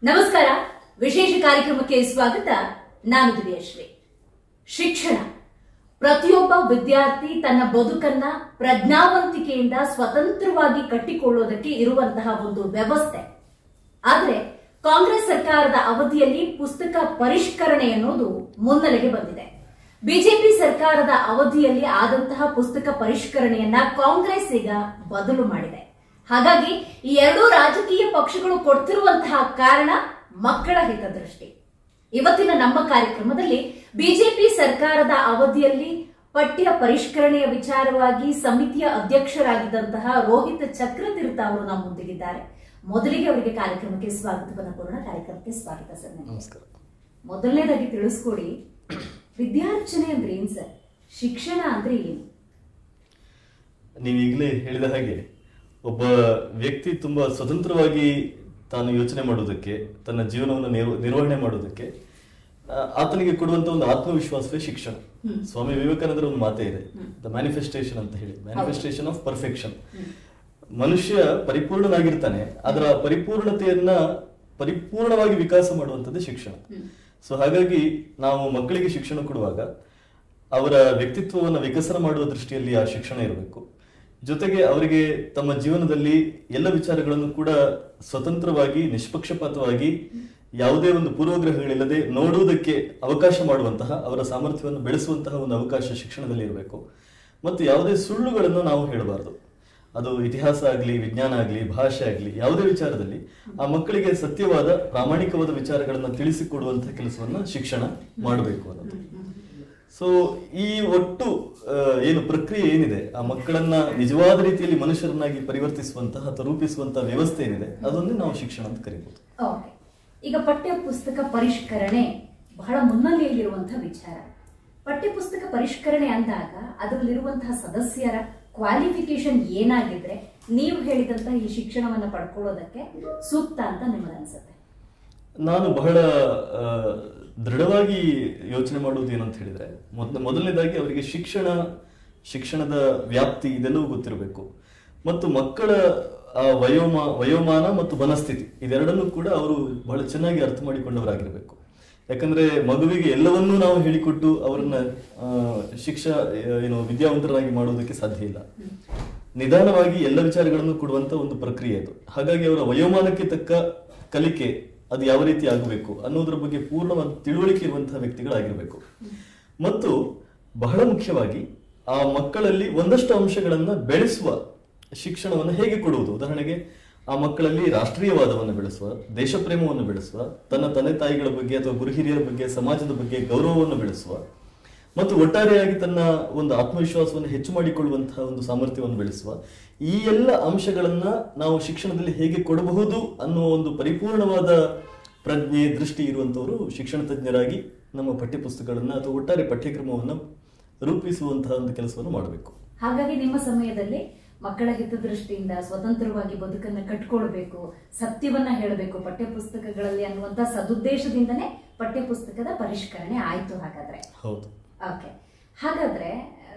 ನಮಸ್ಕಾರ ವಿಶೇಷ ಕಾರ್ಯಕ್ರಮಕ್ಕೆ ಸ್ವಾಗತ ನಾನು ದಿವ್ಯಶ್ರೀ ಶಿಕ್ಷಣ ಪ್ರತಿಯೊಬ್ಬ ವಿದ್ಯಾರ್ಥಿ ತನ್ನ ಬದುಕನ್ನ ಪ್ರಜ್ಞಾವಂತಿಕೆಯಿಂದ ಸ್ವತಂತ್ರವಾಗಿ ಕಟ್ಟಿಕೊಳ್ಳೋದಕ್ಕೆ ಇರುವಂತಹ ಒಂದು ವ್ಯವಸ್ಥೆ ಆದ್ರೆ ಕಾಂಗ್ರೆಸ್ ಸರ್ಕಾರದ ಅವಧಿಯಲ್ಲಿ ಪುಸ್ತಕ ಪರಿಷ್ಕರಣೆ ಅನ್ನೋದು ಮುನ್ನೆಲೆಗೆ ಬಂದಿದೆ ಬಿಜೆಪಿ ಸರ್ಕಾರದ ಅವಧಿಯಲ್ಲಿ ಆದಂತಹ ಪುಸ್ತಕ ಪರಿಷ್ಕರಣೆಯನ್ನ ಕಾಂಗ್ರೆಸ್ ಈಗ ಬದಲು ಮಾಡಿದೆ ಹಾಗಾಗಿ ಈ ಎರಡೂ ರಾಜಕೀಯ ಪಕ್ಷಗಳು ಕೊಡ್ತಿರುವಂತಹ ಕಾರಣ ಮಕ್ಕಳ ಹಿತದೃಷ್ಟಿ ಇವತ್ತಿನ ನಮ್ಮ ಕಾರ್ಯಕ್ರಮದಲ್ಲಿ ಬಿಜೆಪಿ ಸರ್ಕಾರದ ಅವಧಿಯಲ್ಲಿ ಪಠ್ಯ ಪರಿಷ್ಕರಣೆಯ ವಿಚಾರವಾಗಿ ಸಮಿತಿಯ ಅಧ್ಯಕ್ಷರಾಗಿದ್ದಂತಹ ರೋಹಿತ್ ಚಕ್ರತೀರ್ಥ ಅವರು ನಮ್ಮ ಮುಂದಿಗಿದ್ದಾರೆ ಮೊದಲಿಗೆ ಅವರಿಗೆ ಕಾರ್ಯಕ್ರಮಕ್ಕೆ ಸ್ವಾಗತವನ್ನು ಕೊಡೋಣ ಕಾರ್ಯಕ್ರಮಕ್ಕೆ ಸ್ವಾಗತ ಸರ್ ನಿಮಗೆ. ನಮಸ್ಕಾರ ಮೊದಲನೇದಾಗಿ ತಿಳಿಸ್ಕೊಡಿ ವಿದ್ಯಾರ್ಚನೆ ಅಂದ್ರೆ ಏನ್ ಸರ್ ಶಿಕ್ಷಣ ಅಂದ್ರೆ ಏನು ನೀವು ಈಗಲೇ ಹೇಳಿದ ಹಾಗೆ ಒಬ್ಬ ವ್ಯಕ್ತಿ ತುಂಬಾ ಸ್ವತಂತ್ರವಾಗಿ ತಾನು ಯೋಚನೆ ಮಾಡೋದಕ್ಕೆ ತನ್ನ ಜೀವನವನ್ನು ನಿರ್ವ- ನಿರ್ವಹಣೆ ಮಾಡೋದಕ್ಕೆ ಆ, ಆತನಿಗೆ ಕೊಡುವಂತ ಒಂದು ಆತ್ಮವಿಶ್ವಾಸವೇ ಶಿಕ್ಷಣ ಸ್ವಾಮಿ ವಿವೇಕಾನಂದರ ಒಂದು ಮಾತೇ ಇದೆ ದ ಮ್ಯಾನಿಫೆಸ್ಟೇಷನ್ ಅಂತ ಹೇಳಿ ಮ್ಯಾನಿಫೆಸ್ಟೇಷನ್ ಆಫ್ ಪರ್ಫೆಕ್ಷನ್ ಮನುಷ್ಯ ಪರಿಪೂರ್ಣನಾಗಿರ್ತಾನೆ ಅದರ ಪರಿಪೂರ್ಣತೆಯನ್ನ ಪರಿಪೂರ್ಣವಾಗಿ ವಿಕಾಸ ಮಾಡುವಂಥದ್ದು ಶಿಕ್ಷಣ ಸೊ ಹಾಗಾಗಿ ನಾವು ಮಕ್ಕಳಿಗೆ ಶಿಕ್ಷಣ ಕೊಡುವಾಗ ಅವರ ವ್ಯಕ್ತಿತ್ವವನ್ನು ವಿಕಸನ ಮಾಡುವ ದೃಷ್ಟಿಯಲ್ಲಿ ಆ ಶಿಕ್ಷಣ ಇರಬೇಕು ಜೊತೆಗೆ ಅವರಿಗೆ ತಮ್ಮ ಜೀವನದಲ್ಲಿ ಎಲ್ಲ ವಿಚಾರಗಳನ್ನು ಕೂಡ ಸ್ವತಂತ್ರವಾಗಿ ನಿಷ್ಪಕ್ಷಪಾತವಾಗಿ ಯಾವುದೇ ಒಂದು ಪೂರ್ವಗ್ರಹಗಳಿಲ್ಲದೆ ನೋಡುವುದಕ್ಕೆ ಅವಕಾಶ ಮಾಡುವಂತಹ ಅವರ ಸಾಮರ್ಥ್ಯವನ್ನು ಬೆಳೆಸುವಂತಹ ಒಂದು ಅವಕಾಶ ಶಿಕ್ಷಣದಲ್ಲಿ ಇರಬೇಕು ಮತ್ತು ಯಾವುದೇ ಸುಳ್ಳುಗಳನ್ನು ನಾವು ಹೇಳಬಾರದು ಅದು ಇತಿಹಾಸ ಆಗಲಿ ವಿಜ್ಞಾನ ಆಗಲಿ ಭಾಷೆ ಆಗಲಿ ಯಾವುದೇ ವಿಚಾರದಲ್ಲಿ ಆ ಮಕ್ಕಳಿಗೆ ಸತ್ಯವಾದ ಪ್ರಾಮಾಣಿಕವಾದ ವಿಚಾರಗಳನ್ನು ತಿಳಿಸಿಕೊಡುವಂತಹ ಕೆಲಸವನ್ನ ಶಿಕ್ಷಣ ಮಾಡಬೇಕು ಅನ್ನೋದು ಸೊ ಈ ಒಟ್ಟು ಆ, ಏನು ಪ್ರಕ್ರಿಯೆ ಏನಿದೆ ಆ ಮಕ್ಕಳನ್ನ ನಿಜವಾದ ರೀತಿಯಲ್ಲಿ ಮನುಷ್ಯರನ್ನಾಗಿ ಪರಿವರ್ತಿಸುವಂತಹ ಅಥವಾ ರೂಪಿಸುವಂತಹ ವ್ಯವಸ್ಥೆ ಏನಿದೆ ಅದನ್ನೇ ನಾವು ಶಿಕ್ಷಣ ಅಂತ ಕರಿಬಹುದು ಓಕೆ ಈಗ ಪಠ್ಯ ಪುಸ್ತಕ ಪರಿಷ್ಕರಣೆ ಬಹಳ ಮುನ್ನೆಲೆಯಲ್ಲಿರುವಂತಹ ವಿಚಾರ ಪಠ್ಯ ಪುಸ್ತಕ ಪರಿಷ್ಕರಣೆ ಅಂದಾಗ ಅದರಲ್ಲಿರುವಂತಹ ಸದಸ್ಯರ ಕ್ವಾಲಿಫಿಕೇಶನ್ ಏನಾಗಿದ್ರೆ ನೀವು ಹೇಳಿದಂತಹ ಈ ಶಿಕ್ಷಣವನ್ನ ಪಡ್ಕೊಳ್ಳೋದಕ್ಕೆ ಸೂಕ್ತ ಅಂತ ನಿಮಗೆ ಅನ್ಸುತ್ತೆ ನಾನು ಬಹಳ ಆ, ದೃಢವಾಗಿ ಯೋಚನೆ ಮಾಡುವುದು ಏನಂತ ಹೇಳಿದ್ರೆ ಮೊದ ಮೊದಲನೇದಾಗಿ ಅವರಿಗೆ ಶಿಕ್ಷಣ ಶಿಕ್ಷಣದ ವ್ಯಾಪ್ತಿ ಇದೆಲ್ಲವೂ ಗೊತ್ತಿರಬೇಕು ಮತ್ತು ಮಕ್ಕಳ ಆ ವಯೋಮ ವಯೋಮಾನ ಮತ್ತು ಮನಸ್ಥಿತಿ ಇದೆರಡನ್ನೂ ಕೂಡ ಅವರು ಬಹಳ ಚೆನ್ನಾಗಿ ಅರ್ಥ ಮಾಡಿಕೊಂಡವರಾಗಿರಬೇಕು ಯಾಕಂದ್ರೆ ಮಗುವಿಗೆ ಎಲ್ಲವನ್ನೂ ನಾವು ಹೇಳಿಕೊಟ್ಟು ಅವರನ್ನ ಆ, ಶಿಕ್ಷಾ ಏನು ವಿದ್ಯಾವಂತರಾಗಿ ಮಾಡುವುದಕ್ಕೆ ಸಾಧ್ಯ ಇಲ್ಲ ನಿಧಾನವಾಗಿ ಎಲ್ಲ ವಿಚಾರಗಳನ್ನು ಕೊಡುವಂತ ಒಂದು ಪ್ರಕ್ರಿಯೆ ಅದು ಹಾಗಾಗಿ ಅವರ ವಯೋಮಾನಕ್ಕೆ ತಕ್ಕ ಕಲಿಕೆ ಅದು ಯಾವ ರೀತಿ ಆಗಬೇಕು ಅನ್ನೋದ್ರ ಬಗ್ಗೆ ಪೂರ್ಣವಾದ ತಿಳುವಳಿಕೆ ಇರುವಂತಹ ವ್ಯಕ್ತಿಗಳಾಗಿರ್ಬೇಕು ಮತ್ತು ಬಹಳ ಮುಖ್ಯವಾಗಿ ಆ ಮಕ್ಕಳಲ್ಲಿ ಒಂದಷ್ಟು ಅಂಶಗಳನ್ನ ಬೆಳೆಸುವ ಶಿಕ್ಷಣವನ್ನು ಹೇಗೆ ಕೊಡುವುದು ಉದಾಹರಣೆಗೆ ಆ ಮಕ್ಕಳಲ್ಲಿ ರಾಷ್ಟ್ರೀಯವಾದವನ್ನು ಬೆಳೆಸುವ ದೇಶ ಪ್ರೇಮವನ್ನು ಬೆಳೆಸುವ ತನ್ನ ತಂದೆ ತಾಯಿಗಳ ಬಗ್ಗೆ ಅಥವಾ ಗುರು ಹಿರಿಯರ ಬಗ್ಗೆ ಸಮಾಜದ ಬಗ್ಗೆ ಗೌರವವನ್ನು ಬೆಳೆಸುವ ಮತ್ತು ಒಟ್ಟಾರೆಯಾಗಿ ತನ್ನ ಒಂದು ಆತ್ಮವಿಶ್ವಾಸವನ್ನು ಹೆಚ್ಚು ಮಾಡಿಕೊಳ್ಳುವಂತಹ ಒಂದು ಸಾಮರ್ಥ್ಯವನ್ನು ಬೆಳೆಸುವ ಈ ಎಲ್ಲ ಅಂಶಗಳನ್ನ ನಾವು ಶಿಕ್ಷಣದಲ್ಲಿ ಹೇಗೆ ಕೊಡಬಹುದು ಅನ್ನುವ ಒಂದು ಪರಿಪೂರ್ಣವಾದ ಪ್ರಜ್ಞೆ ದೃಷ್ಟಿ ಇರುವಂತವರು ಶಿಕ್ಷಣ ತಜ್ಞರಾಗಿ ನಮ್ಮ ಪಠ್ಯಪುಸ್ತಕಗಳನ್ನ ಅಥವಾ ಒಟ್ಟಾರೆ ಪಠ್ಯಕ್ರಮವನ್ನು ರೂಪಿಸುವಂತಹ ಒಂದು ಕೆಲಸವನ್ನು ಮಾಡಬೇಕು ಹಾಗಾಗಿ ನಿಮ್ಮ ಸಮಯದಲ್ಲಿ ಮಕ್ಕಳ ಹಿತದೃಷ್ಟಿಯಿಂದ ಸ್ವತಂತ್ರವಾಗಿ ಬದುಕನ್ನ ಕಟ್ಕೊಳ್ಬೇಕು ಸತ್ಯವನ್ನ ಹೇಳಬೇಕು ಪಠ್ಯ ಪುಸ್ತಕಗಳಲ್ಲಿ ಅನ್ನುವಂತ ಸದುದ್ದೇಶದಿಂದನೇ ಪಠ್ಯ ಪುಸ್ತಕದ ಪರಿಷ್ಕರಣೆ ಆಯ್ತು ಹಾಗಾದ್ರೆ ಹೌದು ಓಕೆ ಹಾಗಾದ್ರೆ ಆ,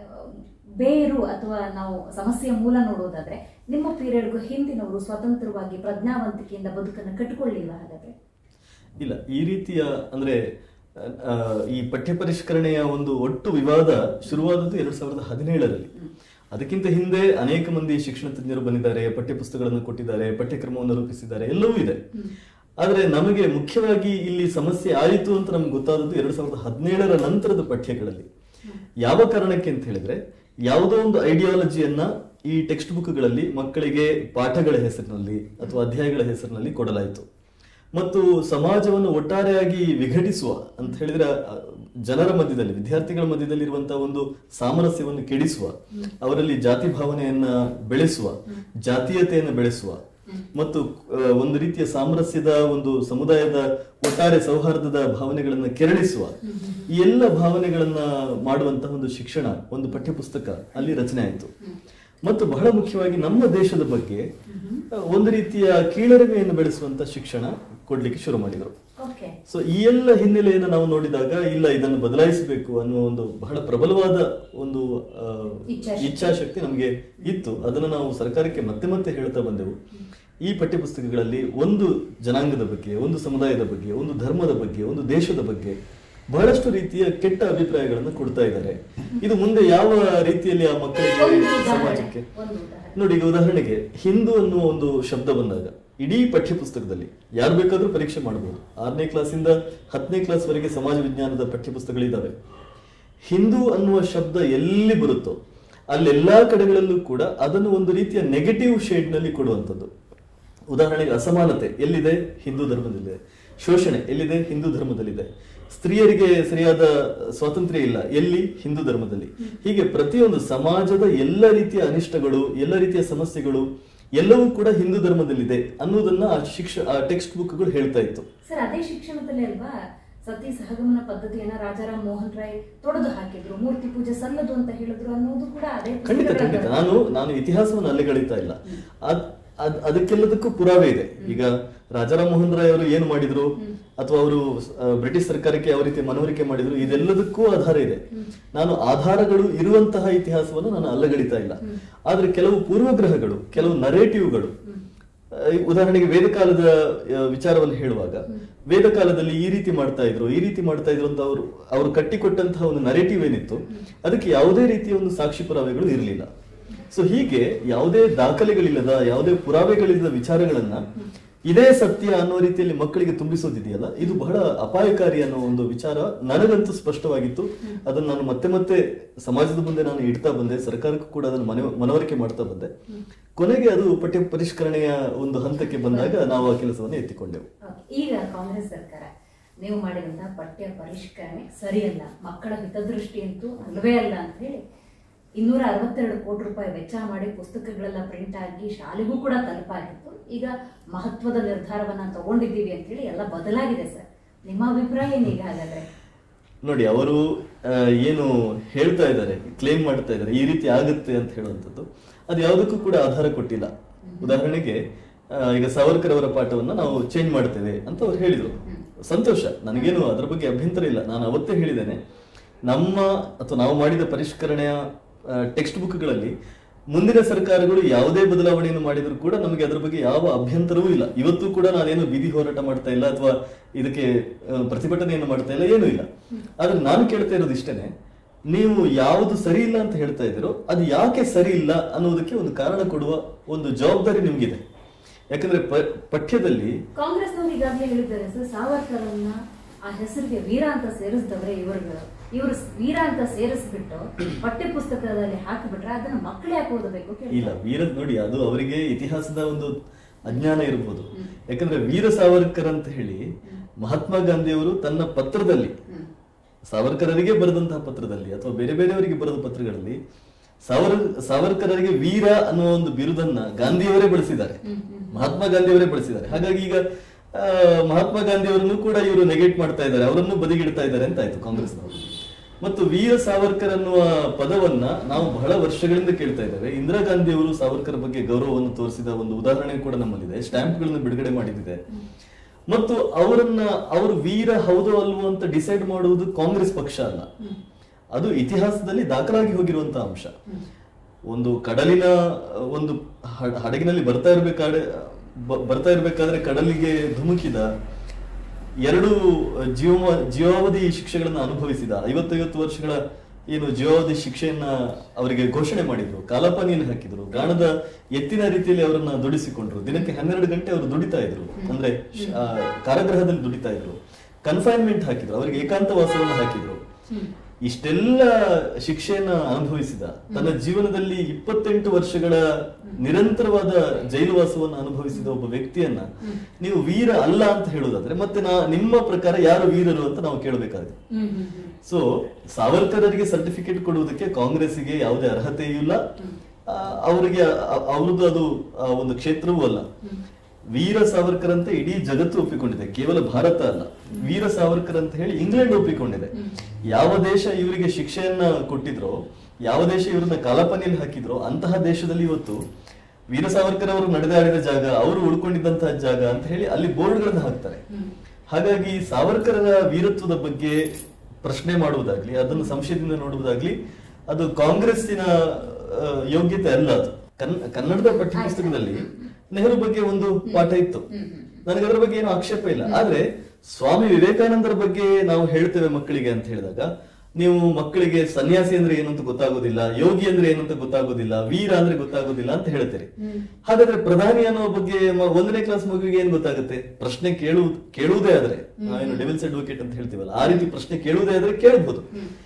ಬೇರು ಅಥವಾ ನಾವು ಸಮಸ್ಯೆಯ ಮೂಲ ನೋಡೋದಾದ್ರೆ ನಿಮ್ಮ ಪೀರಿಯಡ್ಗೂ ಹಿಂದಿನವರು ಸ್ವತಂತ್ರವಾಗಿ ಪ್ರಜ್ಞಾವಂತಿಕೆಯಿಂದ ಬದುಕನ್ನು ಕಟ್ಕೊಳ್ಳಿಲ್ಲ ಹಾಗಾದ್ರೆ ಇಲ್ಲ ಈ ರೀತಿಯ ಅಂದ್ರೆ ಆ, ಈ ಪಠ್ಯ ಪರಿಷ್ಕರಣೆಯ ಒಂದು ಒಟ್ಟು ವಿವಾದ ಶುರುವಾದದ್ದು ಎರಡ್ ಸಾವಿರದ ಹದಿನೇಳರಲ್ಲಿ ಅದಕ್ಕಿಂತ ಹಿಂದೆ ಅನೇಕ ಮಂದಿ ಶಿಕ್ಷಣ ತಜ್ಞರು ಬಂದಿದ್ದಾರೆ ಪಠ್ಯಪುಸ್ತಕಗಳನ್ನು ಕೊಟ್ಟಿದ್ದಾರೆ ಪಠ್ಯಕ್ರಮವನ್ನು ರೂಪಿಸಿದ್ದಾರೆ ಎಲ್ಲವೂ ಇದೆ ಆದ್ರೆ ನಮಗೆ ಮುಖ್ಯವಾಗಿ ಇಲ್ಲಿ ಸಮಸ್ಯೆ ಆಯಿತು ಅಂತ ನಮ್ಗೆ ಗೊತ್ತಾದದ್ದು ಎರಡ್ ಸಾವಿರದ ಹದಿನೇಳರ ನಂತರದ ಪಠ್ಯಗಳಲ್ಲಿ ಯಾವ ಕಾರಣಕ್ಕೆ ಅಂತ ಹೇಳಿದ್ರೆ ಯಾವುದೋ ಒಂದು ಐಡಿಯಾಲಜಿಯನ್ನ ಈ ಟೆಕ್ಸ್ಟ್ ಬುಕ್ಗಳಲ್ಲಿ ಮಕ್ಕಳಿಗೆ ಪಾಠಗಳ ಹೆಸರಿನಲ್ಲಿ ಅಥವಾ ಅಧ್ಯಾಯಗಳ ಹೆಸರಿನಲ್ಲಿ ಕೊಡಲಾಯಿತು ಮತ್ತು ಸಮಾಜವನ್ನು ಒಟ್ಟಾರೆಯಾಗಿ ವಿಘಟಿಸುವ ಅಂತ ಹೇಳಿದ್ರೆ ಅ, ಜನರ ಮಧ್ಯದಲ್ಲಿ ವಿದ್ಯಾರ್ಥಿಗಳ ಮಧ್ಯದಲ್ಲಿ ಇರುವಂತಹ ಒಂದು ಸಾಮರಸ್ಯವನ್ನು ಕೆಡಿಸುವ ಅವರಲ್ಲಿ ಜಾತಿ ಭಾವನೆಯನ್ನ ಬೆಳೆಸುವ ಜಾತೀಯತೆಯನ್ನು ಬೆಳೆಸುವ ಮತ್ತು ಆ, ಒಂದು ರೀತಿಯ ಸಾಮರಸ್ಯದ ಒಂದು ಸಮುದಾಯದ ಒಟ್ಟಾರೆ ಸೌಹಾರ್ದದ ಭಾವನೆಗಳನ್ನ ಕೆರಳಿಸುವ ಈ ಎಲ್ಲ ಭಾವನೆಗಳನ್ನ ಮಾಡುವಂತಹ ಒಂದು ಶಿಕ್ಷಣ ಒಂದು ಪಠ್ಯಪುಸ್ತಕ ಅಲ್ಲಿ ರಚನೆ ಆಯಿತು ಮತ್ತು ಬಹಳ ಮುಖ್ಯವಾಗಿ ನಮ್ಮ ದೇಶದ ಬಗ್ಗೆ ಆ, ಒಂದು ರೀತಿಯ ಕೀಳರಿಮೆಯನ್ನು ಬೆಳೆಸುವಂತ ಶಿಕ್ಷಣ ಕೊಡ್ಲಿಕ್ಕೆ ಶುರು ಮಾಡಿದರು ಓಕೆ ಸೊ ಈ ಎಲ್ಲ ಹಿನ್ನೆಲೆಯನ್ನು ನಾವು ನೋಡಿದಾಗ ಇಲ್ಲ ಇದನ್ನು ಬದಲಾಯಿಸಬೇಕು ಅನ್ನುವ ಒಂದು ಬಹಳ ಪ್ರಬಲವಾದ ಒಂದು ಆ, ಇಚ್ಛಾಶಕ್ತಿ. ಇಚ್ಛಾಶಕ್ತಿ ನಮಗೆ ಇತ್ತು ಅದನ್ನು ನಾವು ಸರ್ಕಾರಕ್ಕೆ ಮತ್ತೆ ಮತ್ತೆ ಹೇಳ್ತಾ ಬಂದೆವು ಈ ಪಠ್ಯಪುಸ್ತಕಗಳಲ್ಲಿ ಒಂದು ಜನಾಂಗದ ಬಗ್ಗೆ ಒಂದು ಸಮುದಾಯದ ಬಗ್ಗೆ ಒಂದು ಧರ್ಮದ ಬಗ್ಗೆ ಒಂದು ದೇಶದ ಬಗ್ಗೆ ಬಹಳಷ್ಟು ರೀತಿಯ ಕೆಟ್ಟ ಅಭಿಪ್ರಾಯಗಳನ್ನು ಕೊಡ್ತಾ ಇದ್ದಾರೆ ಇದು ಮುಂದೆ ಯಾವ ರೀತಿಯಲ್ಲಿ ಆ ಮಕ್ಕಳಿಗೆ ಒಂದು ಉದಾಹರಣೆ ಸಮಾಜಕ್ಕೆ ಒಂದು ಉದಾಹರಣೆ ನೋಡಿ ಈಗ ಉದಾಹರಣೆಗೆ ಹಿಂದೂ ಅನ್ನುವ ಒಂದು ಶಬ್ದ ಬಂದಾಗ ಇಡೀ ಪಠ್ಯಪುಸ್ತಕದಲ್ಲಿ ಯಾರು ಬೇಕಾದ್ರೂ ಪರೀಕ್ಷೆ ಮಾಡಬಹುದು ಆರನೇ ಕ್ಲಾಸಿಂದ ಹತ್ತನೇ ಕ್ಲಾಸ್ ವರೆಗೆ ಸಮಾಜ ವಿಜ್ಞಾನದ ಪಠ್ಯಪುಸ್ತಕಗಳಿದ್ದಾವೆ ಹಿಂದೂ ಅನ್ನುವ ಶಬ್ದ ಎಲ್ಲಿ ಬರುತ್ತೋ ಅಲ್ಲೆಲ್ಲಾ ಕಡೆಗಳಲ್ಲೂ ಕೂಡ ಅದನ್ನು ಒಂದು ರೀತಿಯ ನೆಗೆಟಿವ್ ಶೇಡ್ ನಲ್ಲಿ ಕೊಡುವಂಥದ್ದು ಉದಾಹರಣೆಗೆ ಅಸಮಾನತೆ ಎಲ್ಲಿದೆ ಹಿಂದೂ ಧರ್ಮದಲ್ಲಿದೆ ಶೋಷಣೆ ಎಲ್ಲಿದೆ ಹಿಂದೂ ಧರ್ಮದಲ್ಲಿದೆ ಸ್ತ್ರೀಯರಿಗೆ ಸರಿಯಾದ ಸ್ವಾತಂತ್ರ್ಯ ಇಲ್ಲ ಎಲ್ಲಿ ಹಿಂದೂ ಧರ್ಮದಲ್ಲಿ ಹೀಗೆ ಪ್ರತಿಯೊಂದು ಸಮಾಜದ ಎಲ್ಲ ರೀತಿಯ ಅನಿಷ್ಟಗಳು ಎಲ್ಲ ರೀತಿಯ ಸಮಸ್ಯೆಗಳು ಎಲ್ಲವೂ ಕೂಡ ಹಿಂದೂ ಧರ್ಮದಲ್ಲಿದೆ ಅನ್ನೋದನ್ನ ಆ ಶಿಕ್ಷ ಆ ಟೆಕ್ಸ್ಟ್ ಬುಕ್ಗಳು ಹೇಳ್ತಾ ಇತ್ತು ಸರ್ ಅದೇ ಶಿಕ್ಷಣದಲ್ಲಿ ಅಲ್ವಾ ಸತಿ ಸಹಗಮನ ಪದ್ಧತಿಯನ್ನ ರಾಜಾರಾಮ್ ಮೋಹನ್ ರಾಯ್ ತೊಡೆದು ಹಾಕಿದ್ರು ಮೂರ್ತಿ ಪೂಜೆ ಸಲ್ಲದು ಅಂತ ಹೇಳಿದ್ರು ಅನ್ನೋದು ಕೂಡ ಅದೇ ಖಂಡಿತ ಖಂಡಿತ ಪುಸ್ತಕಗಳಲ್ಲಿ ನಾನು ನಾನು ಇತಿಹಾಸವನ್ನು ಅಲ್ಲಿಗಳಿತಾ ಇಲ್ಲ ಅದ್- ಅದ್- ಅದಕ್ಕೆಲ್ಲದಕ್ಕೂ ಪುರಾವೆ ಇದೆ ಈಗ ರಾಜಾರಾಮ್ ಮೋಹನ್ ರಾಯ್ ಅವರು ಏನು ಮಾಡಿದ್ರು ಅಥವಾ ಅವರು ಬ್ರಿಟಿಷ್ ಸರ್ಕಾರಕ್ಕೆ ಯಾವ ರೀತಿ ಮನವರಿಕೆ ಮಾಡಿದ್ರು ಇದೆಲ್ಲದಕ್ಕೂ ಆಧಾರ ಇದೆ ನಾನು ಆಧಾರಗಳು ಇರುವಂತಹ ಇತಿಹಾಸವನ್ನು ನಾನು ಅಲ್ಲಗಳಿತಾ ಇಲ್ಲ ಆದ್ರೆ ಕೆಲವು ಪೂರ್ವಗ್ರಹಗಳು ಕೆಲವು ನರೇಟಿವ್ಗಳು ಆ, ಈ ಉದಾಹರಣೆಗೆ ವೇದಕಾಲದ ಆ, ವಿಚಾರವನ್ನು ಹೇಳುವಾಗ ವೇದಕಾಲದಲ್ಲಿ ಈ ರೀತಿ ಮಾಡ್ತಾ ಇದ್ರು ಈ ರೀತಿ ಮಾಡ್ತಾ ಇದ್ರು ಅಂತ ಅವರು ಅವರು ಕಟ್ಟಿಕೊಟ್ಟಂತಹ ಒಂದು ನರೇಟಿವ್ ಏನಿತ್ತು ಅದಕ್ಕೆ ಯಾವುದೇ ರೀತಿಯ ಒಂದು ಸಾಕ್ಷಿ ಪುರಾವೆಗಳು ಇರಲಿಲ್ಲ ಸೊ ಹೀಗೆ ಯಾವುದೇ ದಾಖಲೆಗಳಿಲ್ಲದ ಯಾವುದೇ ಪುರಾವೆಗಳಿಲ್ಲದ ವಿಚಾರಗಳನ್ನ ಇದೇ ಸತ್ಯ ಅನ್ನೋ ರೀತಿಯಲ್ಲಿ ಮಕ್ಕಳಿಗೆ ತುಂಬಿಸೋದಿದೆಯಲ್ಲ ಇದು ಬಹಳ ಅಪಾಯಕಾರಿ ಅನ್ನೋ ಒಂದು ವಿಚಾರ ನನಗಂತೂ ಸ್ಪಷ್ಟವಾಗಿತ್ತು ಅದನ್ನು ನಾನು ಮತ್ತೆ ಮತ್ತೆ ಸಮಾಜದ ಮುಂದೆ ನಾನು ಇಡ್ತಾ ಬಂದೆ ಸರ್ಕಾರಕ್ಕೂ ಕೂಡ ಅದನ್ನು ಮನೆ ಮನವರಿಕೆ ಮಾಡ್ತಾ ಬಂದೆ ಕೊನೆಗೆ ಅದು ಪಠ್ಯ ಪರಿಷ್ಕರಣೆಯ ಒಂದು ಹಂತಕ್ಕೆ ಬಂದಾಗ ನಾವು ಆ ಕೆಲಸವನ್ನು ಎತ್ತಿಕೊಂಡೆವು Okay. ಈಗ ಕಾಂಗ್ರೆಸ್ ಸರ್ಕಾರ ನೀವು ಮಾಡಿದಂತಹ ಪಠ್ಯ ಪರಿಷ್ಕರಣೆ ಸರಿಯಲ್ಲ ಮಕ್ಕಳ ಹಿತದೃಷ್ಟಿ ಅಂತೂ ಅಲ್ಲವೇ ಅಲ್ಲ ಅಂತ ಹೇಳಿ ಇನ್ನೂರ ಅರವತ್ತೆರಡು ಕೋಟಿ ರೂಪಾಯಿ ವೆಚ್ಚ ಮಾಡಿ ಪುಸ್ತಕಗಳೆಲ್ಲ ಪ್ರಿಂಟ್ ಆಗಿ ಶಾಲೆಗೂ ಕೂಡ ತಲುಪಾಗಿತ್ತು ಈಗ ಮಹತ್ವದ ನಿರ್ಧಾರವನ್ನ ತಗೊಂಡಿದ್ದೀವಿ ಅಂತ ಹೇಳಿ ಎಲ್ಲ ಬದಲಾಗಿದೆ ಸರ್ ನಿಮ್ಮ ಅಭಿಪ್ರಾಯ ಏನೀಗ ಹಾಗಾದ್ರೆ ನೋಡಿ ಅವರು ಆ, ಏನು ಹೇಳ್ತಾ ಇದ್ದಾರೆ ಕ್ಲೇಮ್ ಮಾಡ್ತಾ ಇದ್ದಾರೆ ಈ ರೀತಿ ಆಗುತ್ತೆ ಅಂತ ಹೇಳುವಂಥದ್ದು ಅದು ಯಾವುದಕ್ಕೂ ಕೂಡ ಆಧಾರ ಕೊಟ್ಟಿಲ್ಲ ಉದಾಹರಣೆಗೆ ಆ, ಈಗ ಸಾವರ್ಕರ್ ಅವರ ಪಾಠವನ್ನ ನಾವು ಚೇಂಜ್ ಮಾಡ್ತೇವೆ ಅಂತ ಅವ್ರು ಹೇಳಿದ್ರು ಸಂತೋಷ ನನಗೇನು ಅದ್ರ ಬಗ್ಗೆ ಅಭ್ಯಂತರ ಇಲ್ಲ ನಾನು ಅವತ್ತೇ ಹೇಳಿದ್ದೇನೆ ನಮ್ಮ ಅಥವಾ ನಾವು ಮಾಡಿದ ಪರಿಷ್ಕರಣೆಯ ಟೆಕ್ಸ್ಟ್ ಬುಕ್ಗಳಲ್ಲಿ ಮುಂದಿನ ಸರ್ಕಾರಗಳು ಯಾವುದೇ ಬದಲಾವಣೆಯನ್ನು ಮಾಡಿದ್ರು ಕೂಡ ನಮಗೆ ಅದರ ಬಗ್ಗೆ ಯಾವ ಅಭ್ಯಂತರವೂ ಇಲ್ಲ ಇವತ್ತು ಕೂಡ ನಾನೇನು ಬೀದಿ ಹೋರಾಟ ಮಾಡ್ತಾ ಇಲ್ಲ ಅಥವಾ ಇದಕ್ಕೆ ಆ, ಪ್ರತಿಭಟನೆಯನ್ನು ಮಾಡ್ತಾ ಇಲ್ಲ ಏನೂ ಇಲ್ಲ ಆದ್ರೆ ನಾನು ಕೇಳ್ತಾ ಇರೋದು ಇಷ್ಟೇನೆ ನೀವು ಯಾವುದು ಸರಿ ಇಲ್ಲ ಅಂತ ಹೇಳ್ತಾ ಇದ್ದೀರೋ ಅದು ಯಾಕೆ ಸರಿ ಇಲ್ಲ ಅನ್ನೋದಕ್ಕೆ ಒಂದು ಕಾರಣ ಕೊಡುವ ಒಂದು ಜವಾಬ್ದಾರಿ ನಿಮ್ಗಿದೆ ಯಾಕಂದ್ರೆ ಪ- ಪಠ್ಯದಲ್ಲಿ ಕಾಂಗ್ರೆಸ್ನವರು ಈಗಾಗಲೇ ಹೇಳಿದ್ದಾರೆ ಸರ್ ಸಾವರ್ಕರನ್ನ ಆ ಹೆಸರಿಗೆ ವೀರ ಅಂತ ಸೇರಿಸಿದವ್ರೆ ಇವ್ರಿಗೆ ಇವರು ವೀರ ಅಂತ ಸೇರಿಸ್ಬಿಟ್ಟು ಪಠ್ಯ ಪುಸ್ತಕದಲ್ಲಿ ಹಾಕಿಬಿಟ್ರೆ ಅದನ್ನ ಮಕ್ಕಳು ಯಾಕೆ ಓದಬೇಕು ಕೇಳಿ ಇಲ್ಲ ವೀರ ನೋಡಿ ಅದು ಅವರಿಗೆ ಇತಿಹಾಸದ ಒಂದು ಅಜ್ಞಾನ ಇರಬಹುದು ಯಾಕಂದ್ರೆ ವೀರ ಸಾವರ್ಕರ್ ಅಂತ ಹೇಳಿ ಮಹಾತ್ಮ ಗಾಂಧಿಯವರು ತನ್ನ ಪತ್ರದಲ್ಲಿ ಸಾವರ್ಕರರಿಗೆ ಬರೆದಂತಹ ಪತ್ರದಲ್ಲಿ ಅಥವಾ ಬೇರೆ ಬೇರೆಯವರಿಗೆ ಬರೆದ ಪತ್ರಗಳಲ್ಲಿ ಸಾವರ್ ಸಾವರ್ಕರರಿಗೆ ವೀರ ಅನ್ನುವ ಒಂದು ಬಿರುದನ್ನ ಗಾಂಧಿಯವರೇ ಬಳಸಿದ್ದಾರೆ ಮಹಾತ್ಮ ಗಾಂಧಿಯವರೇ ಬಳಸಿದ್ದಾರೆ ಹಾಗಾಗಿ ಈಗ ಆ, ಮಹಾತ್ಮ ಗಾಂಧಿಯವರನ್ನು ಕೂಡ ಇವರು ನೆಗೆಟ್ ಮಾಡ್ತಾ ಇದ್ದಾರೆ ಅವರನ್ನು ಬದಿಗಿಡ್ತಾ ಇದ್ದಾರೆ ಅಂತ ಆಯ್ತು ಕಾಂಗ್ರೆಸ್ನವರು ಮತ್ತು ವೀರ ಸಾವರ್ಕರ್ ಅನ್ನುವ ಪದವನ್ನ ನಾವು ಬಹಳ ವರ್ಷಗಳಿಂದ ಕೇಳ್ತಾ ಇದ್ದೇವೆ ಇಂದಿರಾ ಗಾಂಧಿ ಅವರು ಸಾವರ್ಕರ್ ಬಗ್ಗೆ ಗೌರವವನ್ನು ತೋರಿಸಿದ ಒಂದು ಉದಾಹರಣೆ ಕೂಡ ನಮ್ಮಲ್ಲಿದೆ ಸ್ಟ್ಯಾಂಪ್ಗಳನ್ನು ಬಿಡುಗಡೆ ಮಾಡಿದಿದೆ ಮತ್ತು ಅವರನ್ನ ಅವರು ವೀರ ಹೌದೋ ಅಲ್ವೋ ಅಂತ ಡಿಸೈಡ್ ಮಾಡುವುದು ಕಾಂಗ್ರೆಸ್ ಪಕ್ಷ ಅಲ್ಲ ಅದು ಇತಿಹಾಸದಲ್ಲಿ ದಾಖಲಾಗಿ ಹೋಗಿರುವಂತಹ ಅಂಶ ಒಂದು ಕಡಲಿನ ಅಹ್, ಒಂದು ಹ- ಹಡಗಿನಲ್ಲಿ ಬರ್ತಾ ಇರ್ಬೇಕಾದ್ರೆ ಬ- ಬರ್ತಾ ಇರ್ಬೇಕಾದ್ರೆ ಕಡಲಿಗೆ ಧುಮುಕಿದ ಎರಡು ಜೀವ ಜೀವಾವಧಿ ಶಿಕ್ಷೆಗಳನ್ನು ಅನುಭವಿಸಿದ ಐವತ್ತೈವತ್ತು ವರ್ಷಗಳ ಏನು ಜೀವಾವಧಿ ಶಿಕ್ಷೆಯನ್ನ ಅವರಿಗೆ ಘೋಷಣೆ ಮಾಡಿದ್ರು ಕಾಲಪಾನಿಯಲ್ಲಿ ಹಾಕಿದ್ರು ಗಾಣದ ಎತ್ತಿನ ರೀತಿಯಲ್ಲಿ ಅವರನ್ನ ದುಡಿಸಿಕೊಂಡ್ರು ದಿನಕ್ಕೆ ಹನ್ನೆರಡು ಗಂಟೆ ಅವರು ದುಡಿತಾ ಇದ್ರು ಅಂದ್ರೆ ಶ- ಆ, ಕಾರಾಗೃಹದಲ್ಲಿ ದುಡಿತಾ ಇದ್ರು ಕನ್ಫೈನ್ಮೆಂಟ್ ಹಾಕಿದ್ರು ಅವರಿಗೆ ಏಕಾಂತವಾಸವನ್ನು ಹಾಕಿದ್ರು ಇಷ್ಟೆಲ್ಲ ಶಿಕ್ಷೆಯನ್ನ ಅನುಭವಿಸಿದ ತನ್ನ ಜೀವನದಲ್ಲಿ ಇಪ್ಪತ್ತೆಂಟು ವರ್ಷಗಳ ನಿರಂತರವಾದ ಜೈಲುವಾಸವನ್ನು ಅನುಭವಿಸಿದ ಒಬ್ಬ ವ್ಯಕ್ತಿಯನ್ನ ನೀವು ವೀರ ಅಲ್ಲ ಅಂತ ಹೇಳೋದಾದ್ರೆ ಮತ್ತೆ ನಾ ನಿಮ್ಮ ಪ್ರಕಾರ ಯಾರು ವೀರರು ಅಂತ ನಾವು ಕೇಳಬೇಕಾಗುತ್ತೆ ಹ್ಮ್ ಹ್ಮ್ ಹ್ಮ್ ಸೊ ಸಾವರ್ಕರರಿಗೆ ಸರ್ಟಿಫಿಕೇಟ್ ಕೊಡುವುದಕ್ಕೆ ಕಾಂಗ್ರೆಸ್ಸಿಗೆ ಯಾವುದೇ ಅರ್ಹತೆಯೂ ಇಲ್ಲ ಆ, ಅವರಿಗೆ ಅ- ಅವ್ರದ್ದು ಅದು ಆ, ಒಂದು ಕ್ಷೇತ್ರವೂ ಅಲ್ಲ ವೀರ ಸಾವರ್ಕರ್ ಅಂತ ಇಡೀ ಜಗತ್ತು ಒಪ್ಪಿಕೊಂಡಿದೆ ಕೇವಲ ಭಾರತ ಅಲ್ಲ ವೀರ ಸಾವರ್ಕರ್ ಅಂತ ಹೇಳಿ ಇಂಗ್ಲೆಂಡ್ ಒಪ್ಪಿಕೊಂಡಿದೆ ಯಾವ ದೇಶ ಇವರಿಗೆ ಶಿಕ್ಷೆಯನ್ನ ಕೊಟ್ಟಿದ್ರೋ ಯಾವ ದೇಶ ಇವರನ್ನ ಕಾಲಪನಿಯಲ್ಲಿ ಹಾಕಿದ್ರೋ ಅಂತಹ ದೇಶದಲ್ಲಿ ಇವತ್ತು ವೀರ ಸಾವರ್ಕರ್ ಅವರು ನಡೆದಾಡಿದ ಜಾಗ ಅವರು ಉಳ್ಕೊಂಡಿದ್ದಂತಹ ಜಾಗ ಅಂತ ಹೇಳಿ ಅಲ್ಲಿ ಬೋರ್ಡ್ಗಳನ್ನ ಹಾಕ್ತಾರೆ ಹಾಗಾಗಿ ಸಾವರ್ಕರರ ವೀರತ್ವದ ಬಗ್ಗೆ ಪ್ರಶ್ನೆ ಮಾಡುವುದಾಗ್ಲಿ ಅದನ್ನು ಸಂಶಯದಿಂದ ನೋಡುವುದಾಗ್ಲಿ ಅದು ಕಾಂಗ್ರೆಸ್ಸಿನ ಆ, ಯೋಗ್ಯತೆ ಅಲ್ಲ ಅದು ಕನ್- ಕನ್ನಡದ ಪಠ್ಯಪುಸ್ತಕದಲ್ಲಿ ನೆಹರು ಬಗ್ಗೆ ಒಂದು ಪಾಠ ಇತ್ತು ನನಗೆ ಅದರ ಬಗ್ಗೆ ಏನು ಆಕ್ಷೇಪ ಇಲ್ಲ ಆದ್ರೆ ಸ್ವಾಮಿ ವಿವೇಕಾನಂದರ ಬಗ್ಗೆ ನಾವು ಹೇಳ್ತೇವೆ ಮಕ್ಕಳಿಗೆ ಅಂತ ಹೇಳಿದಾಗ ನೀವು ಮಕ್ಕಳಿಗೆ ಸನ್ಯಾಸಿ ಅಂದ್ರೆ ಏನು ಅಂತ ಗೊತ್ತಾಗೋದಿಲ್ಲ ಯೋಗಿ ಅಂದ್ರೆ ಏನು ಅಂತ ಗೊತ್ತಾಗೋದಿಲ್ಲ ವೀರ ಅಂದ್ರೆ ಗೊತ್ತಾಗೋದಿಲ್ಲ ಅಂತ ಹೇಳ್ತೀರಿ ಹಾಗಾದ್ರೆ ಪ್ರಧಾನಿ ಅನ್ನೋ ಬಗ್ಗೆ ಮ- ಒಂದನೇ ಕ್ಲಾಸ್ ಮಗುವಿಗೆ ಏನ್ ಗೊತ್ತಾಗುತ್ತೆ ಪ್ರಶ್ನೆ ಕೇಳು ಕೇಳುವುದೇ ಆದ್ರೆ ನಾವೇನು ಡೆವಿಲ್ಸ್ ಅಡ್ವೊಕೇಟ್ ಅಂತ ಹೇಳ್ತೀವಲ್ಲ ಆ ರೀತಿ ಪ್ರಶ್ನೆ ಕೇಳುವುದೇ ಆದ್ರೆ ಕೇಳಬಹುದು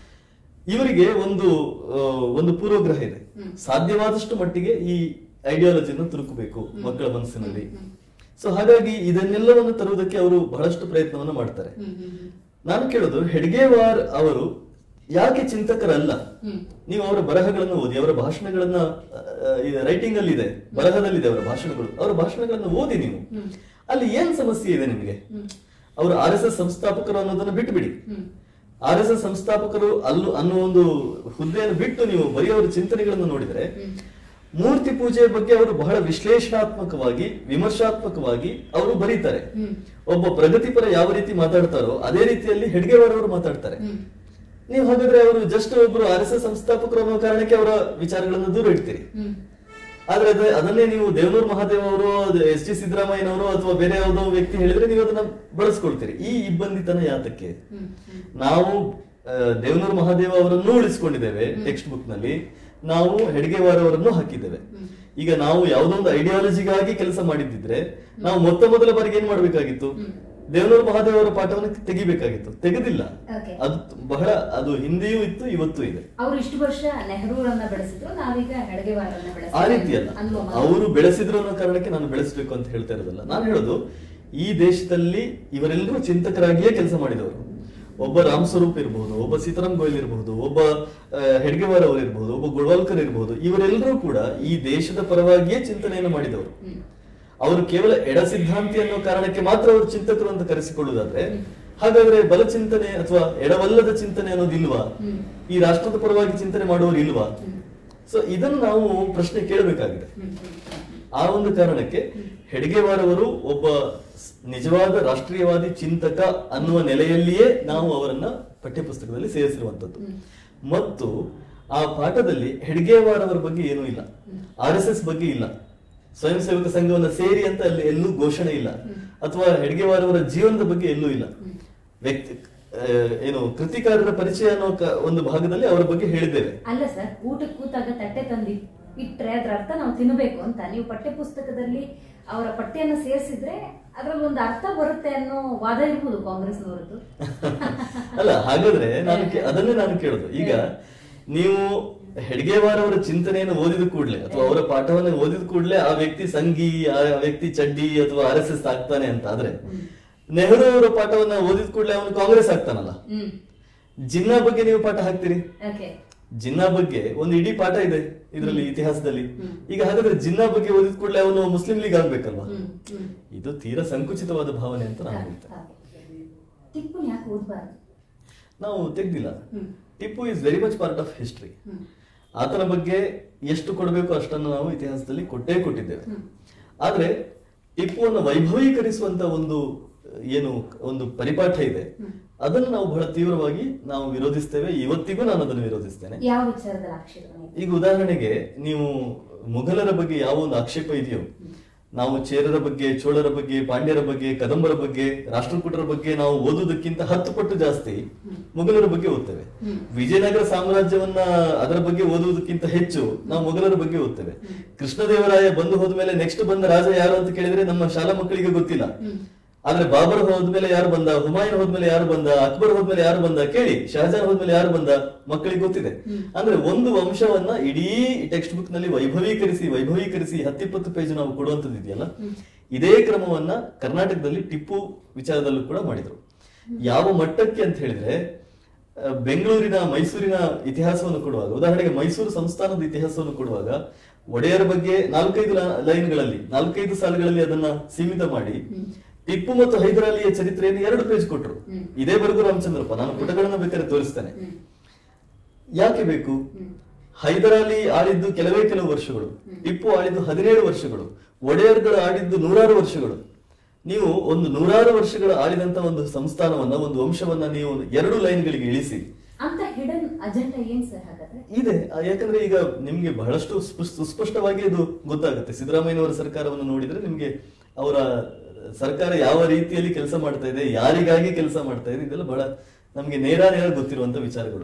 ಇವರಿಗೆ ಒಂದು ಆ, ಒಂದು ಪೂರ್ವಗ್ರಹ ಇದೆ ಸಾಧ್ಯವಾದಷ್ಟು ಮಟ್ಟಿಗೆ ಈ ಐಡಿಯಾಲಜಿಯನ್ನು ತುರುಕಬೇಕು ಮಕ್ಕಳ ಮನಸ್ಸಿನಲ್ಲಿ ಸೊ ಹಾಗಾಗಿ ಇದನ್ನೆಲ್ಲವನ್ನು ತರುವುದಕ್ಕೆ ಅವರು ಬಹಳಷ್ಟು ಪ್ರಯತ್ನವನ್ನ ಮಾಡ್ತಾರೆ ನಾನು ಕೇಳೋದು ಹೆಡ್ಗೇವಾರ್ ಅವರು ಯಾಕೆ ಚಿಂತಕರಲ್ಲ ನೀವು ಅವರ ಬರಹಗಳನ್ನು ಓದಿ ಅವರ ಭಾಷಣಗಳನ್ನ ರೈಟಿಂಗ್ ಅಲ್ಲಿ ಇದೆ ಬರಹದಲ್ಲಿದೆ ಅವರ ಭಾಷಣಗಳು ಅವರ ಭಾಷಣಗಳನ್ನ ಓದಿ ನೀವು ಅಲ್ಲಿ ಏನ್ ಸಮಸ್ಯೆ ಇದೆ ನಿಮಗೆ ಅವರು ಆರ್ ಎಸ್ ಎಸ್ ಸಂಸ್ಥಾಪಕರು ಅನ್ನೋದನ್ನ ಬಿಟ್ಟು ಬಿಡಿ ಆರ್ ಎಸ್ ಎಸ್ ಸಂಸ್ಥಾಪಕರು ಅಲ್ಲೂ ಅನ್ನೋ ಒಂದು ಹುದ್ದೆಯನ್ನು ಬಿಟ್ಟು ನೀವು ಬರೀ ಅವರ ಚಿಂತನೆಗಳನ್ನು ನೋಡಿದರೆ ಮೂರ್ತಿ ಪೂಜೆಯ ಬಗ್ಗೆ ಅವರು ಬಹಳ ವಿಶ್ಲೇಷಣಾತ್ಮಕವಾಗಿ ವಿಮರ್ಶಾತ್ಮಕವಾಗಿ ಅವರು ಬರೀತಾರೆ ಒಬ್ಬ ಪ್ರಗತಿಪರ ಯಾವ ರೀತಿ ಮಾತಾಡ್ತಾರೋ ಅದೇ ರೀತಿಯಲ್ಲಿ ಹೆಡ್ಗೇವಾರ್ ಅವರು ಮಾತಾಡ್ತಾರೆ ನೀವು ಹಾಗಾದ್ರೆ ಅವರು ಜಸ್ಟ್ ಒಬ್ರು ಆರ್ ಎಸ್ ಎಸ್ ಸಂಸ್ಥಾಪಕರು ಅನ್ನೋ ಕಾರಣಕ್ಕೆ ಅವರ ವಿಚಾರಗಳನ್ನು ದೂರ ಇಡ್ತೀರಿ ಆದ್ರೆ ಅದೇ- ಅದನ್ನೇ ನೀವು ದೇವನೂರ್ ಮಹಾದೇವ್ ಅವರು ಎಸ್ ಟಿ ಸಿದ್ದರಾಮಯ್ಯನವರು ಅಥವಾ ಬೇರೆ ಯಾವುದೋ ವ್ಯಕ್ತಿ ಹೇಳಿದ್ರೆ ನೀವು ಅದನ್ನ ಬಳಸ್ಕೊಳ್ತೀರಿ ಈ ಇಬ್ಬಂದಿತನ ಯಾತಕ್ಕೆ ನಾವು ಆ, ದೇವನೂರ್ ಮಹಾದೇವ ಅವರನ್ನು ಉಳಿಸಿಕೊಂಡಿದ್ದೇವೆ ಟೆಕ್ಸ್ಟ್ ಬುಕ್ ನಲ್ಲಿ ನಾವು ಹೆಡ್ಗೇವಾರ್ ಅವರನ್ನು ಹಾಕಿದ್ದೇವೆ ಈಗ ನಾವು ಯಾವುದೋ ಒಂದು ಐಡಿಯಾಲಜಿಗಾಗಿ ಕೆಲಸ ಮಾಡಿದ್ದಿದ್ರೆ ನಾವು ಮೊತ್ತ ಮೊದಲ ಬಾರಿಗೆ ಏನ್ ಮಾಡ್ಬೇಕಾಗಿತ್ತು ದೇವನೂರ್ ಮಹಾದೇವ್ ಅವರ ಪಾಠವನ್ನು ತೆಗಿಬೇಕಾಗಿತ್ತು ತೆಗೆದಿಲ್ಲ Okay. ಅದು ಬಹಳ ಅದು ಹಿಂದೆಯೂ ಇತ್ತು ಇವತ್ತೂ ಇದೆ ಅವರು ಇಷ್ಟು ವರ್ಷ ನೆಹರೂರನ್ನ ಬೆಳೆಸಿದ್ರು ನಾವೀಗ ಹೆಡ್ಗೇವಾರನ್ನ ಆ ರೀತಿ ಅಲ್ಲ ಅನ್ನುವ ಮಾತು. ಅವರು ಬೆಳೆಸಿದ್ರು ಅನ್ನೋ ಕಾರಣಕ್ಕೆ ನಾನು ಬೆಳೆಸಬೇಕು ಅಂತ ಹೇಳ್ತಾ ಇರೋದಲ್ಲ ನಾನು ಹೇಳೋದು ಈ ದೇಶದಲ್ಲಿ ಇವರೆಲ್ಲರೂ ಚಿಂತಕರಾಗಿಯೇ ಕೆಲಸ ಮಾಡಿದವರು ಒಬ್ಬ ರಾಮ್ ಸ್ವರೂಪ್ ಇರಬಹುದು ಒಬ್ಬ ಸೀತಾರಾಮ್ ಗೋಯಲ್ ಇರಬಹುದು ಒಬ್ಬ ಆ, ಹೆಡ್ಗೇವಾರ್ ಅವರು ಇರಬಹುದು ಒಬ್ಬ ಗೋಳ್ವಾಲ್ಕರ್ ಇರಬಹುದು ಇವರೆಲ್ಲರೂ ಕೂಡ ಈ ದೇಶದ ಪರವಾಗಿಯೇ ಚಿಂತನೆಯನ್ನು ಮಾಡಿದವರು ಅವರು ಕೇವಲ ಎಡ ಸಿದ್ಧಾಂತಿ ಅನ್ನೋ ಕಾರಣಕ್ಕೆ ಮಾತ್ರ ಅವರು ಚಿಂತಕರು ಅಂತ ಕರೆಸಿಕೊಳ್ಳುವುದಾದ್ರೆ ಹಾಗಾದ್ರೆ ಬಲ ಚಿಂತನೆ ಅಥವಾ ಎಡವಲ್ಲದ ಚಿಂತನೆ ಅನ್ನೋದು ಇಲ್ವಾ ಈ ರಾಷ್ಟ್ರದ ಪರವಾಗಿ ಚಿಂತನೆ ಮಾಡುವವರು ಇಲ್ವಾ ಸೊ ಇದನ್ನು ನಾವು ಪ್ರಶ್ನೆ ಕೇಳಬೇಕಾಗಿದೆ ಆ ಒಂದು ಕಾರಣಕ್ಕೆ ಹೆಡ್ಗೇವಾರ್ ಅವರು ಒಬ್ಬ ಸ್- ನಿಜವಾದ ರಾಷ್ಟ್ರೀಯವಾದಿ ಚಿಂತಕ ಅನ್ನುವ ನೆಲೆಯಲ್ಲಿಯೇ ನಾವು ಅವರನ್ನ ಪಠ್ಯಪುಸ್ತಕದಲ್ಲಿ ಸೇರಿಸಿರುವಂತದ್ದು ಮತ್ತು ಆ ಪಾಠದಲ್ಲಿ ಹೆಡ್ಗೇವಾರ್ ಅವರ ಬಗ್ಗೆ ಏನೂ ಇಲ್ಲ ಆರ್ ಎಸ್ ಎಸ್ ಬಗ್ಗೆ ಇಲ್ಲ ಸ್ವಯಂ ಸೇವಕ ಸಂಘವನ್ನ ಸೇರಿ ಅಂತ ಅಲ್ಲಿ ಎಲ್ಲೂ ಘೋಷಣೆ ಇಲ್ಲ ಅಥವಾ ಹೆಡ್ಗೇವಾರ್ ಅವರ ಜೀವನದ ಬಗ್ಗೆ ಎಲ್ಲೂ ಇಲ್ಲ ವ್ಯಕ್ತಿ ಆ, ಏನು ಕೃತಿಕಾರರ ಪರಿಚಯ ಅನ್ನೋ ಕ- ಒಂದು ಭಾಗದಲ್ಲಿ ಅವರ ಬಗ್ಗೆ ಹೇಳಿದ್ದೇವೆ ಅಲ್ಲ ಸರ್ ಊಟಕ್ಕೆ ಕೂತಾಗ ತಟ್ಟೆ ತಂದು ಇಟ್ರೆ ಅದ್ರ ಅರ್ಥ ನಾವು ತಿನ್ನಬೇಕು ಅಂತ ನೀವು ಪಠ್ಯ ಪುಸ್ತಕದಲ್ಲಿ ಅವರ ಪಠ್ಯನ ಸೇರಿಸಿದ್ರೆ ಅದ್ರಲ್ಲಿ ಒಂದು ಅರ್ಥ ಬರುತ್ತೆ ಅನ್ನೋ ವಾದ ಇರ್ಬೋದು ಕಾಂಗ್ರೆಸ್ನವರದ್ದು ಅಲ್ಲ ಹಾಗಾದ್ರೆ ನಾನು ಕೇ- ಅದನ್ನೇ ನಾನು ಕೇಳೋದು ಈಗ ನೀವು ಹೆಡ್ಗೇವಾರ್ ಅವರ ಚಿಂತನೆಯನ್ನು ಓದಿದ ಕೂಡಲೇ ಅಥವಾ ಅವರ ಪಾಠವನ್ನು ಓದಿದ ಕೂಡಲೇ ಆ ವ್ಯಕ್ತಿ ಸಂಘಿ ಆ ವ್ಯಕ್ತಿ ಚಡ್ಡಿ ಅಥವಾ ಆರ್ ಎಸ್ ಎಸ್ ಆಗ್ತಾನೆ ಅಂತ ಆದ್ರೆ ನೆಹರು ಅವರ ಪಾಠವನ್ನ ಓದಿದ ಕೂಡಲೇ ಅವನು ಕಾಂಗ್ರೆಸ್ ಆಗ್ತಾನಲ್ಲ ಹ್ಮ್ ಜಿನ್ನಾ ಬಗ್ಗೆ ನೀವು ಪಾಠ ಹಾಕ್ತೀರಿ ಓಕೆ ಜಿನ್ನಾ ಬಗ್ಗೆ ಒಂದು ಇಡೀ ಪಾಠ ಇದೆ ಇದರಲ್ಲಿ ಇತಿಹಾಸದಲ್ಲಿ ಈಗ ಹಾಗಾದ್ರೆ ಜಿನ್ನಾ ಬಗ್ಗೆ ಓದಿದ ಕೂಡಲೇ ಅವನು ಮುಸ್ಲಿಂ ಲೀಗ್ ಆಗ್ಬೇಕಲ್ವಾ ಹ್ಮ್ ಹ್ಮ್ ಇದು ತೀರಾ ಸಂಕುಚಿತವಾದ ಭಾವನೆ ಅಂತ ನಾನು ಹೇಳ್ತೇನೆ ಹಾಗೆ. ಟಿಪ್ಪುನ ಯಾಕೆ ಓದ್ಬಾರ್ದು ನಾವು ತೆಗ್ದಿಲ್ಲ hmm. Tippu is very much part of history hmm. ಆತನ ಬಗ್ಗೆ ಎಷ್ಟು ಕೊಡಬೇಕು ಅಷ್ಟನ್ನು ನಾವು ಇತಿಹಾಸದಲ್ಲಿ ಕೊಟ್ಟೇ ಕೊಟ್ಟಿದ್ದೇವೆ ಆದ್ರೆ ಟಿಪ್ಪುವನ್ನು ವೈಭವೀಕರಿಸುವಂತ ಒಂದು ಅಹ್, ಏನು ಒಂದು ಪರಿಪಾಠ ಇದೆ ಅದನ್ನು ನಾವು ಬಹಳ ತೀವ್ರವಾಗಿ ನಾವು ವಿರೋಧಿಸ್ತೇವೆ ಇವತ್ತಿಗೂ ನಾನು ಅದನ್ನು ವಿರೋಧಿಸ್ತೇನೆ ಯಾವ ವಿಚಾರದಲ್ಲಿ ಆಕ್ಷೇಪಣೆ ಇದೆ? ಈಗ ಉದಾಹರಣೆಗೆ ನೀವು ಮುಘಲರ ಬಗ್ಗೆ ಯಾವ ಒಂದು ಆಕ್ಷೇಪ ಇದೆಯೋ ನಾವು ಚೇರರ ಬಗ್ಗೆ ಚೋಳರ ಬಗ್ಗೆ ಪಾಂಡ್ಯರ ಬಗ್ಗೆ ಕದಂಬರ ಬಗ್ಗೆ ರಾಷ್ಟ್ರಕೂಟರ ಬಗ್ಗೆ ನಾವು ಓದುವುದಕ್ಕಿಂತ ಹತ್ತು ಪಟ್ಟು ಜಾಸ್ತಿ ಮುಘಲರ ಬಗ್ಗೆ ಓದ್ತೇವೆ ವಿಜಯನಗರ ಸಾಮ್ರಾಜ್ಯವನ್ನ ಅದರ ಬಗ್ಗೆ ಓದುವುದಕ್ಕಿಂತ ಹೆಚ್ಚು ನಾವು ಮೊಘಲರ ಬಗ್ಗೆ ಓದ್ತೇವೆ ಕೃಷ್ಣದೇವರಾಯ ಬಂದು ಹೋದ್ಮೇಲೆ ನೆಕ್ಸ್ಟ್ ಬಂದ ರಾಜ ಯಾರು ಅಂತ ಕೇಳಿದ್ರೆ ನಮ್ಮ ಶಾಲಾ ಮಕ್ಕಳಿಗೆ ಗೊತ್ತಿಲ್ಲ ಆದ್ರೆ ಬಾಬರ್ ಹೋದ್ಮೇಲೆ ಯಾರು ಬಂದ ಹುಮಾಯೂನ್ ಹೋದ್ಮೇಲೆ ಯಾರು ಬಂದ ಅಕ್ಬರ್ ಹೋದ್ಮೇಲೆ ಯಾರು ಬಂದ ಕೇಳಿ ಶಹಜಾನ್ ಹೋದ್ಮೇಲೆ ಯಾರು ಬಂದ ಮಕ್ಕಳಿಗೆ ಗೊತ್ತಿದೆ ಅಂದ್ರೆ ಒಂದು ವಂಶವನ್ನ ಇಡೀ ಟೆಕ್ಸ್ಟ್ ಬುಕ್ ನಲ್ಲಿ ವೈಭವೀಕರಿಸಿ ವೈಭವೀಕರಿಸಿ ಹತ್ತಿಪ್ಪತ್ತು ಪೇಜ್ ನಾವು ಕೊಡುವಂತದ್ದು ಇದೆಯಲ್ಲ ಇದೇ ಕ್ರಮವನ್ನ ಕರ್ನಾಟಕದಲ್ಲಿ ಟಿಪ್ಪು ವಿಚಾರದಲ್ಲೂ ಕೂಡ ಮಾಡಿದ್ರು ಯಾವ ಮಟ್ಟಕ್ಕೆ ಅಂತ ಹೇಳಿದ್ರೆ ಆ, ಬೆಂಗಳೂರಿನ ಮೈಸೂರಿನ ಇತಿಹಾಸವನ್ನು ಕೊಡುವಾಗ ಉದಾಹರಣೆಗೆ ಮೈಸೂರು ಸಂಸ್ಥಾನದ ಇತಿಹಾಸವನ್ನು ಕೊಡುವಾಗ ಒಡೆಯರ ಬಗ್ಗೆ ನಾಲ್ಕೈದು ಲಾ- ಲೈನ್ಗಳಲ್ಲಿ ನಾಲ್ಕೈದು ಸಾಲುಗಳಲ್ಲಿ ಅದನ್ನ ಸೀಮಿತ ಮಾಡಿ ಟಿಪ್ಪು ಮತ್ತು ಹೈದರಾಲಿಯ ಚರಿತ್ರೆಯನ್ನು ಎರಡು ಪೇಜ್ ಕೊಟ್ಟರು ಇದೇ ಬರೆದು ರಾಮಚಂದ್ರಪ್ಪ ನಾನು ಪುಟಗಳನ್ನು ಬೇಕಾದ್ರೆ ತೋರಿಸ್ತೇನೆ ಯಾಕೆ ಬೇಕು ಹೈದರಾಲಿ ಆಳಿದ್ದು ಕೆಲವೇ ಕೆಲವು ವರ್ಷಗಳು ಟಿಪ್ಪು ಆಳಿದ್ದು ಹದಿನೇಳು ವರ್ಷಗಳು ಒಡೆಯರ್ಗಳು ಆಳಿದ್ದು ನೂರಾರು ವರ್ಷಗಳು ನೀವು ಒಂದು ನೂರಾರು ವರ್ಷಗಳ ಆಳಿದಂತ ಒಂದು ಸಂಸ್ಥಾನವನ್ನ ಒಂದು ವಂಶವನ್ನ ನೀವು ಎರಡು ಲೈನ್ಗಳಿಗೆ ಇಳಿಸಿ ಅಂತ ಹಿಡನ್ ಅಜೆಂಡಾ ಏನ್ ಸರ್ ಹಾಗಾದ್ರೆ ಇದೆ ಆ, ಯಾಕಂದ್ರೆ ಈಗ ನಿಮ್ಗೆ ಬಹಳಷ್ಟು ಸ್ಪುಸ್- ಸುಸ್ಪಷ್ಟವಾಗಿ ಇದು ಗೊತ್ತಾಗುತ್ತೆ ಸಿದ್ದರಾಮಯ್ಯನವರ ಸರ್ಕಾರವನ್ನು ನೋಡಿದ್ರೆ ನಿಮ್ಗೆ ಅವರ ಸರ್ಕಾರ ಯಾವ ರೀತಿಯಲ್ಲಿ ಕೆಲಸ ಮಾಡ್ತಾ ಇದೆ ಯಾರಿಗಾಗಿ ಕೆಲಸ ಮಾಡ್ತಾ ಇದೆ ಇದೆಲ್ಲ ಬಹಳ ನಮ್ಗೆ ನೇರ ನೇರ ಗೊತ್ತಿರುವಂತ ವಿಚಾರಗಳು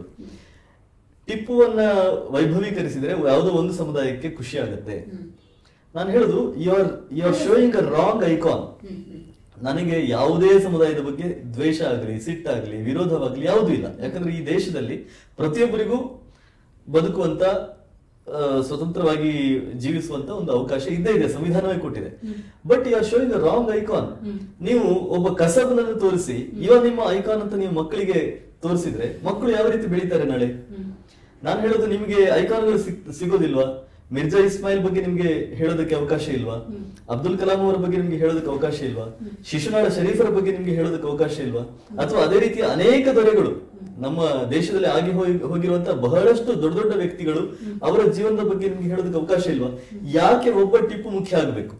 ಟಿಪ್ಪುವನ್ನ ವೈಭವೀಕರಿಸಿದ್ರೆ ಯಾವುದೋ ಒಂದು ಸಮುದಾಯಕ್ಕೆ ಖುಷಿ ಆಗುತ್ತೆ ನಾನು ಹೇಳುದು you are you are showing a wrong icon hmm hmm ನನಗೆ ಯಾವುದೇ ಸಮುದಾಯದ ಬಗ್ಗೆ ದ್ವೇಷ ಆಗಲಿ ಸಿಟ್ಟಾಗ್ಲಿ ವಿರೋಧವಾಗ್ಲಿ ಯಾವುದೂ ಇಲ್ಲ ಯಾಕಂದ್ರೆ ಈ ದೇಶದಲ್ಲಿ ಪ್ರತಿಯೊಬ್ಬರಿಗೂ ಬದುಕುವಂತ ಆ, ಸ್ವತಂತ್ರವಾಗಿ ಜೀವಿಸುವಂತ ಒಂದು ಅವಕಾಶ ಇದ್ದೇ ಇದೆ ಸಂವಿಧಾನವೇ ಕೊಟ್ಟಿದೆ but you are showing a wrong icon ನೀವು ಒಬ್ಬ ಕಸಬನನ್ನು ತೋರಿಸಿ ಇವ ನಿಮ್ಮ ಐಕಾನ್ ಅಂತ ನೀವು ಮಕ್ಕಳಿಗೆ ತೋರಿಸಿದ್ರೆ ಮಕ್ಕಳು ಯಾವ ರೀತಿ ಬೆಳೀತಾರೆ ನಾಳೆ ನಾನು ಹೇಳೋದು ನಿಮಗೆ ಐಕಾನ್ಗಳು ಸಿಗ್- ಸಿಗೋದಿಲ್ವಾ ಮಿರ್ಜಾ ಇಸ್ಮಾಯಿಲ್ ಬಗ್ಗೆ ನಿಮ್ಗೆ ಹೇಳೋದಕ್ಕೆ ಅವಕಾಶ ಇಲ್ವಾ ಅಬ್ದುಲ್ ಕಲಾಂ ಅವರ ಬಗ್ಗೆ ನಿಮ್ಗೆ ಹೇಳೋದಕ್ಕೆ ಅವಕಾಶ ಇಲ್ವಾ ಶಿಶುನಾಳ ಶರೀಫರ ಬಗ್ಗೆ ನಿಮ್ಗೆ ಹೇಳೋದಕ್ಕೆ ಅವಕಾಶ ಇಲ್ವಾ ಅಥವಾ ಅದೇ ರೀತಿಯ ಅನೇಕ ದೊರೆಗಳು ನಮ್ಮ ದೇಶದಲ್ಲಿ ಆಗಿ ಹೋಗಿ ಹೋಗಿರುವಂತ ಬಹಳಷ್ಟು ದೊಡ್ಡ ದೊಡ್ಡ ವ್ಯಕ್ತಿಗಳು ಅವರ ಜೀವನದ ಬಗ್ಗೆ ನಿಮ್ಗೆ ಹೇಳೋದಕ್ಕೆ ಅವಕಾಶ ಇಲ್ವಾ ಯಾಕೆ ಒಬ್ಬ ಟಿಪ್ಪು ಮುಖ್ಯ ಆಗಬೇಕು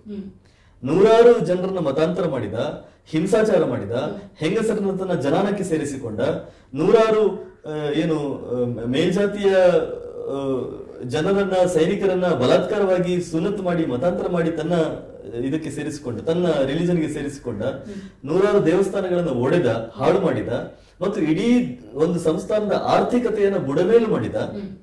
ನೂರಾರು ಜನರನ್ನ ಮತಾಂತರ ಮಾಡಿದ ಹಿಂಸಾಚಾರ ಮಾಡಿದ ಹೆಂಗಸರನ್ನ ತನ್ನ ಜನಾನಕ್ಕೆ ಸೇರಿಸಿಕೊಂಡ ನೂರಾರು ಆ, ಏನು ಆ, ಮೇಲ್ಜಾತಿಯ ಆ, ಜನರನ್ನ ಸೈನಿಕರನ್ನ ಬಲಾತ್ಕಾರವಾಗಿ ಸುನ್ನತ್ ಮಾಡಿ ಮತಾಂತರ ಮಾಡಿ ತನ್ನ ಇದಕ್ಕೆ ಸೇರಿಸಿಕೊಂಡ ತನ್ನ ರಿಲಿಜನ್ಗೆ ಸೇರಿಸಿಕೊಂಡ ನೂರಾರು ದೇವಸ್ಥಾನಗಳನ್ನ ಒಡೆದ ಹಾಳು ಮಾಡಿದ ಮತ್ತು ಇಡೀ ಒಂದು ಸಂಸ್ಥಾನದ ಆರ್ಥಿಕತೆಯನ್ನ ಬುಡಮೇಲು ಮಾಡಿದ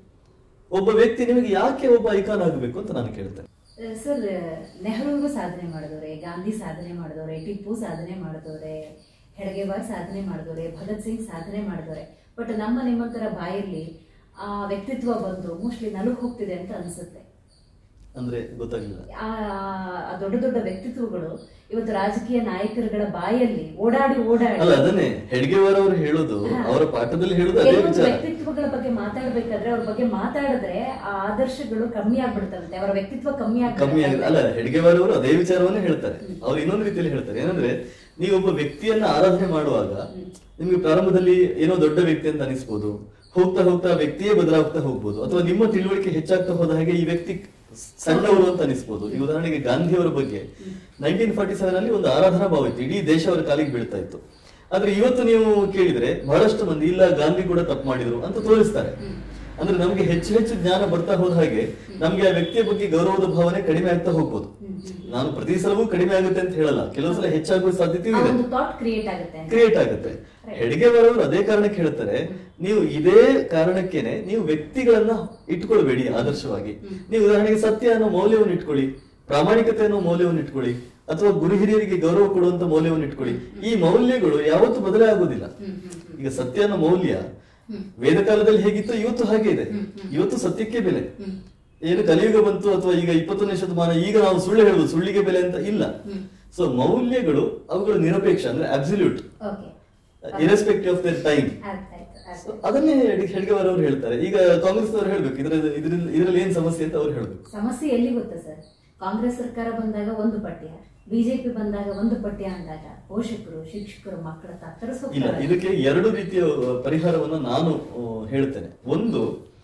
ಒಬ್ಬ ವ್ಯಕ್ತಿ ನಿಮಗೆ ಯಾಕೆ ಒಬ್ಬ ಐಕಾನ್ ಆಗಬೇಕು ಅಂತ ನಾನು ಕೇಳ್ತೇನೆ ಸರ್ ನೆಹರು ಸಾಧನೆ ಮಾಡಿದವ್ರೆ ಗಾಂಧಿ ಸಾಧನೆ ಮಾಡಿದವ್ರೆ ಟಿಪ್ಪು ಸಾಧನೆ ಮಾಡಿದವ್ರೆ ಹೆಡಗೇವಾರ್ ಸಾಧನೆ ಮಾಡಿದವ್ರೆ ಭಗತ್ ಸಿಂಗ್ ಸಾಧನೆ ಮಾಡಿದವ್ರೆ ಬಟ್ ನಮ್ಮ ನಿಮ್ಮಂತರ ಬಾಯಲ್ಲಿ ಆ ವ್ಯಕ್ತಿತ್ವ ಬಂದು ಮೋಸ್ಟ್ಲಿ ನಲುಗ್ ಹೋಗ್ತಿದೆ ಅಂತ ಅನ್ಸುತ್ತೆ ಅಂದ್ರೆ ಗೊತ್ತಾಗ್ಲಿಲ್ಲ ಆ ಆ ದೊಡ್ಡ ದೊಡ್ಡ ವ್ಯಕ್ತಿತ್ವಗಳು ಇವತ್ತು ರಾಜಕೀಯ ನಾಯಕರುಗಳ ಬಾಯಲ್ಲಿ ಓಡಾಡಿ ಓಡಾಡಿ ಅಲ್ಲ ಅದನ್ನೇ ಹೆಡ್ಗೇವಾರ್ ಅವರು ಹೇಳೋದು ಅವರ ಪಾಠದಲ್ಲಿ ಹೇಳೋದು ಅದೇ ಕೆಲವೊಂದು ವಿಚಾರ ವ್ಯಕ್ತಿತ್ವಗಳ ಬಗ್ಗೆ ಮಾತಾಡ್ಬೇಕಾದ್ರೆ ಅವ್ರ ಬಗ್ಗೆ ಮಾತಾಡಿದ್ರೆ ಆ ಆದರ್ಶಗಳು ಕಮ್ಮಿ ಆಗ್ಬಿಡ್ತಂತೆ ಅವರ ವ್ಯಕ್ತಿತ್ವ ಕಮ್ಮಿ ಕಮ್ಮಿ ಆಗಿದೆ ಆಗ್ಬಿಡುತ್ತೆ ಅಲ್ಲ ಹೆಡ್ಗೇವಾರ್ ಅವರು ಅದೇ ವಿಚಾರವನ್ನೇ ಹೇಳ್ತಾರೆ ಅವ್ರು ಇನ್ನೊಂದು ರೀತಿಯಲ್ಲಿ ಹೇಳ್ತಾರೆ ಏನಂದ್ರೆ ನೀವು ಒಬ್ಬ ವ್ಯಕ್ತಿಯನ್ನ ಆರಾಧನೆ ಮಾಡುವಾಗ ನಿಮ್ಗೆ ಪ್ರಾರಂಭದಲ್ಲಿ ಏನೋ ದೊಡ್ಡ ವ್ಯಕ್ತಿ ಅಂತ ಅನಿಸ್ಬೋದು ಹೋಗ್ತಾ ಹೋಗ್ತಾ ವ್ಯಕ್ತಿಯೇ ಬದಲಾಗ್ತಾ ಹೋಗ್ಬೋದು ಅಥವಾ ನಿಮ್ಮ ತಿಳುವಳಿಕೆ ಹೆಚ್ಚಾಗ್ತಾ ಹೋದ ಹಾಗೆ ಈ ವ್ಯಕ್ತಿ ಸಣ್ಣವರು ಅಂತ ಅನಿಸ್ಬೋದು ಈಗ ಉದಾಹರಣೆಗೆ ಗಾಂಧಿಯವರ ಬಗ್ಗೆ ನೈನ್ಟೀನ್ ಫಾರ್ಟಿ ಸೆವೆನ್ ಅಲ್ಲಿ ಒಂದು ಆರಾಧನಾ ಭಾವ ಇತ್ತು ಇಡೀ ದೇಶ ಅವರ ಕಾಲಿಗೆ ಬೀಳ್ತಾ ಇತ್ತು ಆದ್ರೆ ಇವತ್ತು ನೀವು ಕೇಳಿದ್ರೆ ಬಹಳಷ್ಟು ಮಂದಿ ಇಲ್ಲ ಗಾಂಧಿ ಕೂಡ ತಪ್ಪು ಮಾಡಿದ್ರು ಅಂತ ತೋರಿಸ್ತಾರೆ ಅಂದ್ರೆ ನಮ್ಗೆ ಹೆಚ್ಚು ಹೆಚ್ಚು ಜ್ಞಾನ ಬರ್ತಾ ಹೋದ ಹಾಗೆ ನಮ್ಗೆ ಆ ವ್ಯಕ್ತಿಯ ಬಗ್ಗೆ ಗೌರವದ ಭಾವನೆ ಕಡಿಮೆ ಆಗ್ತಾ ಹೋಗ್ಬೋದು ನಾನು ಪ್ರತಿ ಸಲವೂ ಕಡಿಮೆ ಆಗುತ್ತೆ ಅಂತ ಹೇಳಲ್ಲ ಕೆಲವು ಸಲ ಹೆಚ್ಚಾಗುವ ಸಾಧ್ಯತೆಯೂ ಆ ಇದೆ ಒಂದು ಥಾಟ್ ಕ್ರಿಯೇಟ್ ಆಗುತ್ತೆ ಅಂತ. ಕ್ರಿಯೇಟ್ ಆಗುತ್ತೆ ಹೆಡ್ಗೇವಾರವರು ಅದೇ ಕಾರಣಕ್ಕೆ ಹೇಳ್ತಾರೆ ನೀವು ಇದೇ ಕಾರಣಕ್ಕೇನೆ ನೀವು ವ್ಯಕ್ತಿಗಳನ್ನ ಇಟ್ಕೊಳ್ಬೇಡಿ ಆದರ್ಶವಾಗಿ ನೀವು ಉದಾಹರಣೆಗೆ ಸತ್ಯ ಅನ್ನೋ ಮೌಲ್ಯವನ್ನು ಇಟ್ಕೊಳ್ಳಿ ಪ್ರಾಮಾಣಿಕತೆ ಅನ್ನೋ ಮೌಲ್ಯವನ್ನು ಇಟ್ಕೊಳ್ಳಿ ಅಥವಾ ಗುರು ಹಿರಿಯರಿಗೆ ಗೌರವ ಕೊಡುವಂತ ಮೌಲ್ಯವನ್ನು ಇಟ್ಕೊಳ್ಳಿ ಈ ಮೌಲ್ಯಗಳು ಯಾವತ್ತೂ ಬದಲೇ ಆಗೋದಿಲ್ಲ ಈಗ ಸತ್ಯ ಅನ್ನೋ ಮೌಲ್ಯ ವೇದ ಕಾಲದಲ್ಲಿ ಹೇಗಿತ್ತು ಇವತ್ತು ಹಾಗೆ ಇದೆ ಇವತ್ತು ಸತ್ಯಕ್ಕೆ ಬೆಲೆ ಏನು ಕಲಿಯುಗ ಬಂತು ಅಥವಾ ಈಗ ಇಪ್ಪತ್ತೊಂದನೇ ಶತಮಾನ ಈಗ ನಾವು ಸುಳ್ಳು ಹೇಳುದು ಸುಳ್ಳಿಗೆ ಬೆಲೆ ಅಂತ ಇಲ್ಲ ಸೊ ಮೌಲ್ಯಗಳು ಅವುಗಳು ನಿರಪೇಕ್ಷ ಅಂದ್ರೆ absolute Okay. Irrespective of their time ಅರ್ಥ ಆಯ್ತು, ಅರ್ಥ ಆಯ್ತು. ಅದನ್ನೇ ಹೆಡ್ಗೇವಾರ್ ಅವರು ಹೇಳ್ತಾರೆ ಈಗ ಕಾಂಗ್ರೆಸ್ ಅವರು ಹೇಳ್ಬೇಕು ಇದ್ರ ಇದ್ರಲ್ಲಿ ಇದ್ರಲ್ಲಿ ಏನ್ ಸಮಸ್ಯೆ ಅಂತ ಅವ್ರು ಹೇಳ್ಬೇಕು ಸಮಸ್ಯೆ ಎಲ್ಲಿ ಗೊತ್ತಾ ಸರ್ ಕಾಂಗ್ರೆಸ್ ಸರ್ಕಾರ ಬಂದಾಗ ಒಂದು ಪಠ್ಯ ಬಿಜೆಪಿ ಬಂದಾಗ ಒಂದು ಪಠ್ಯ ಅಂದಾಗ ಪೋಷಕರು ಶಿಕ್ಷಕರು ಮಕ್ಕಳ ಇಲ್ಲ ತತ್ತರಿಸೋಗ್ತಾರೆ ಇದಕ್ಕೆ ಎರಡು ರೀತಿಯ ಅಹ್, ಪರಿಹಾರವನ್ನ ನಾನು ಅಹ್, ಹೇಳ್ತೇನೆ ಒಂದು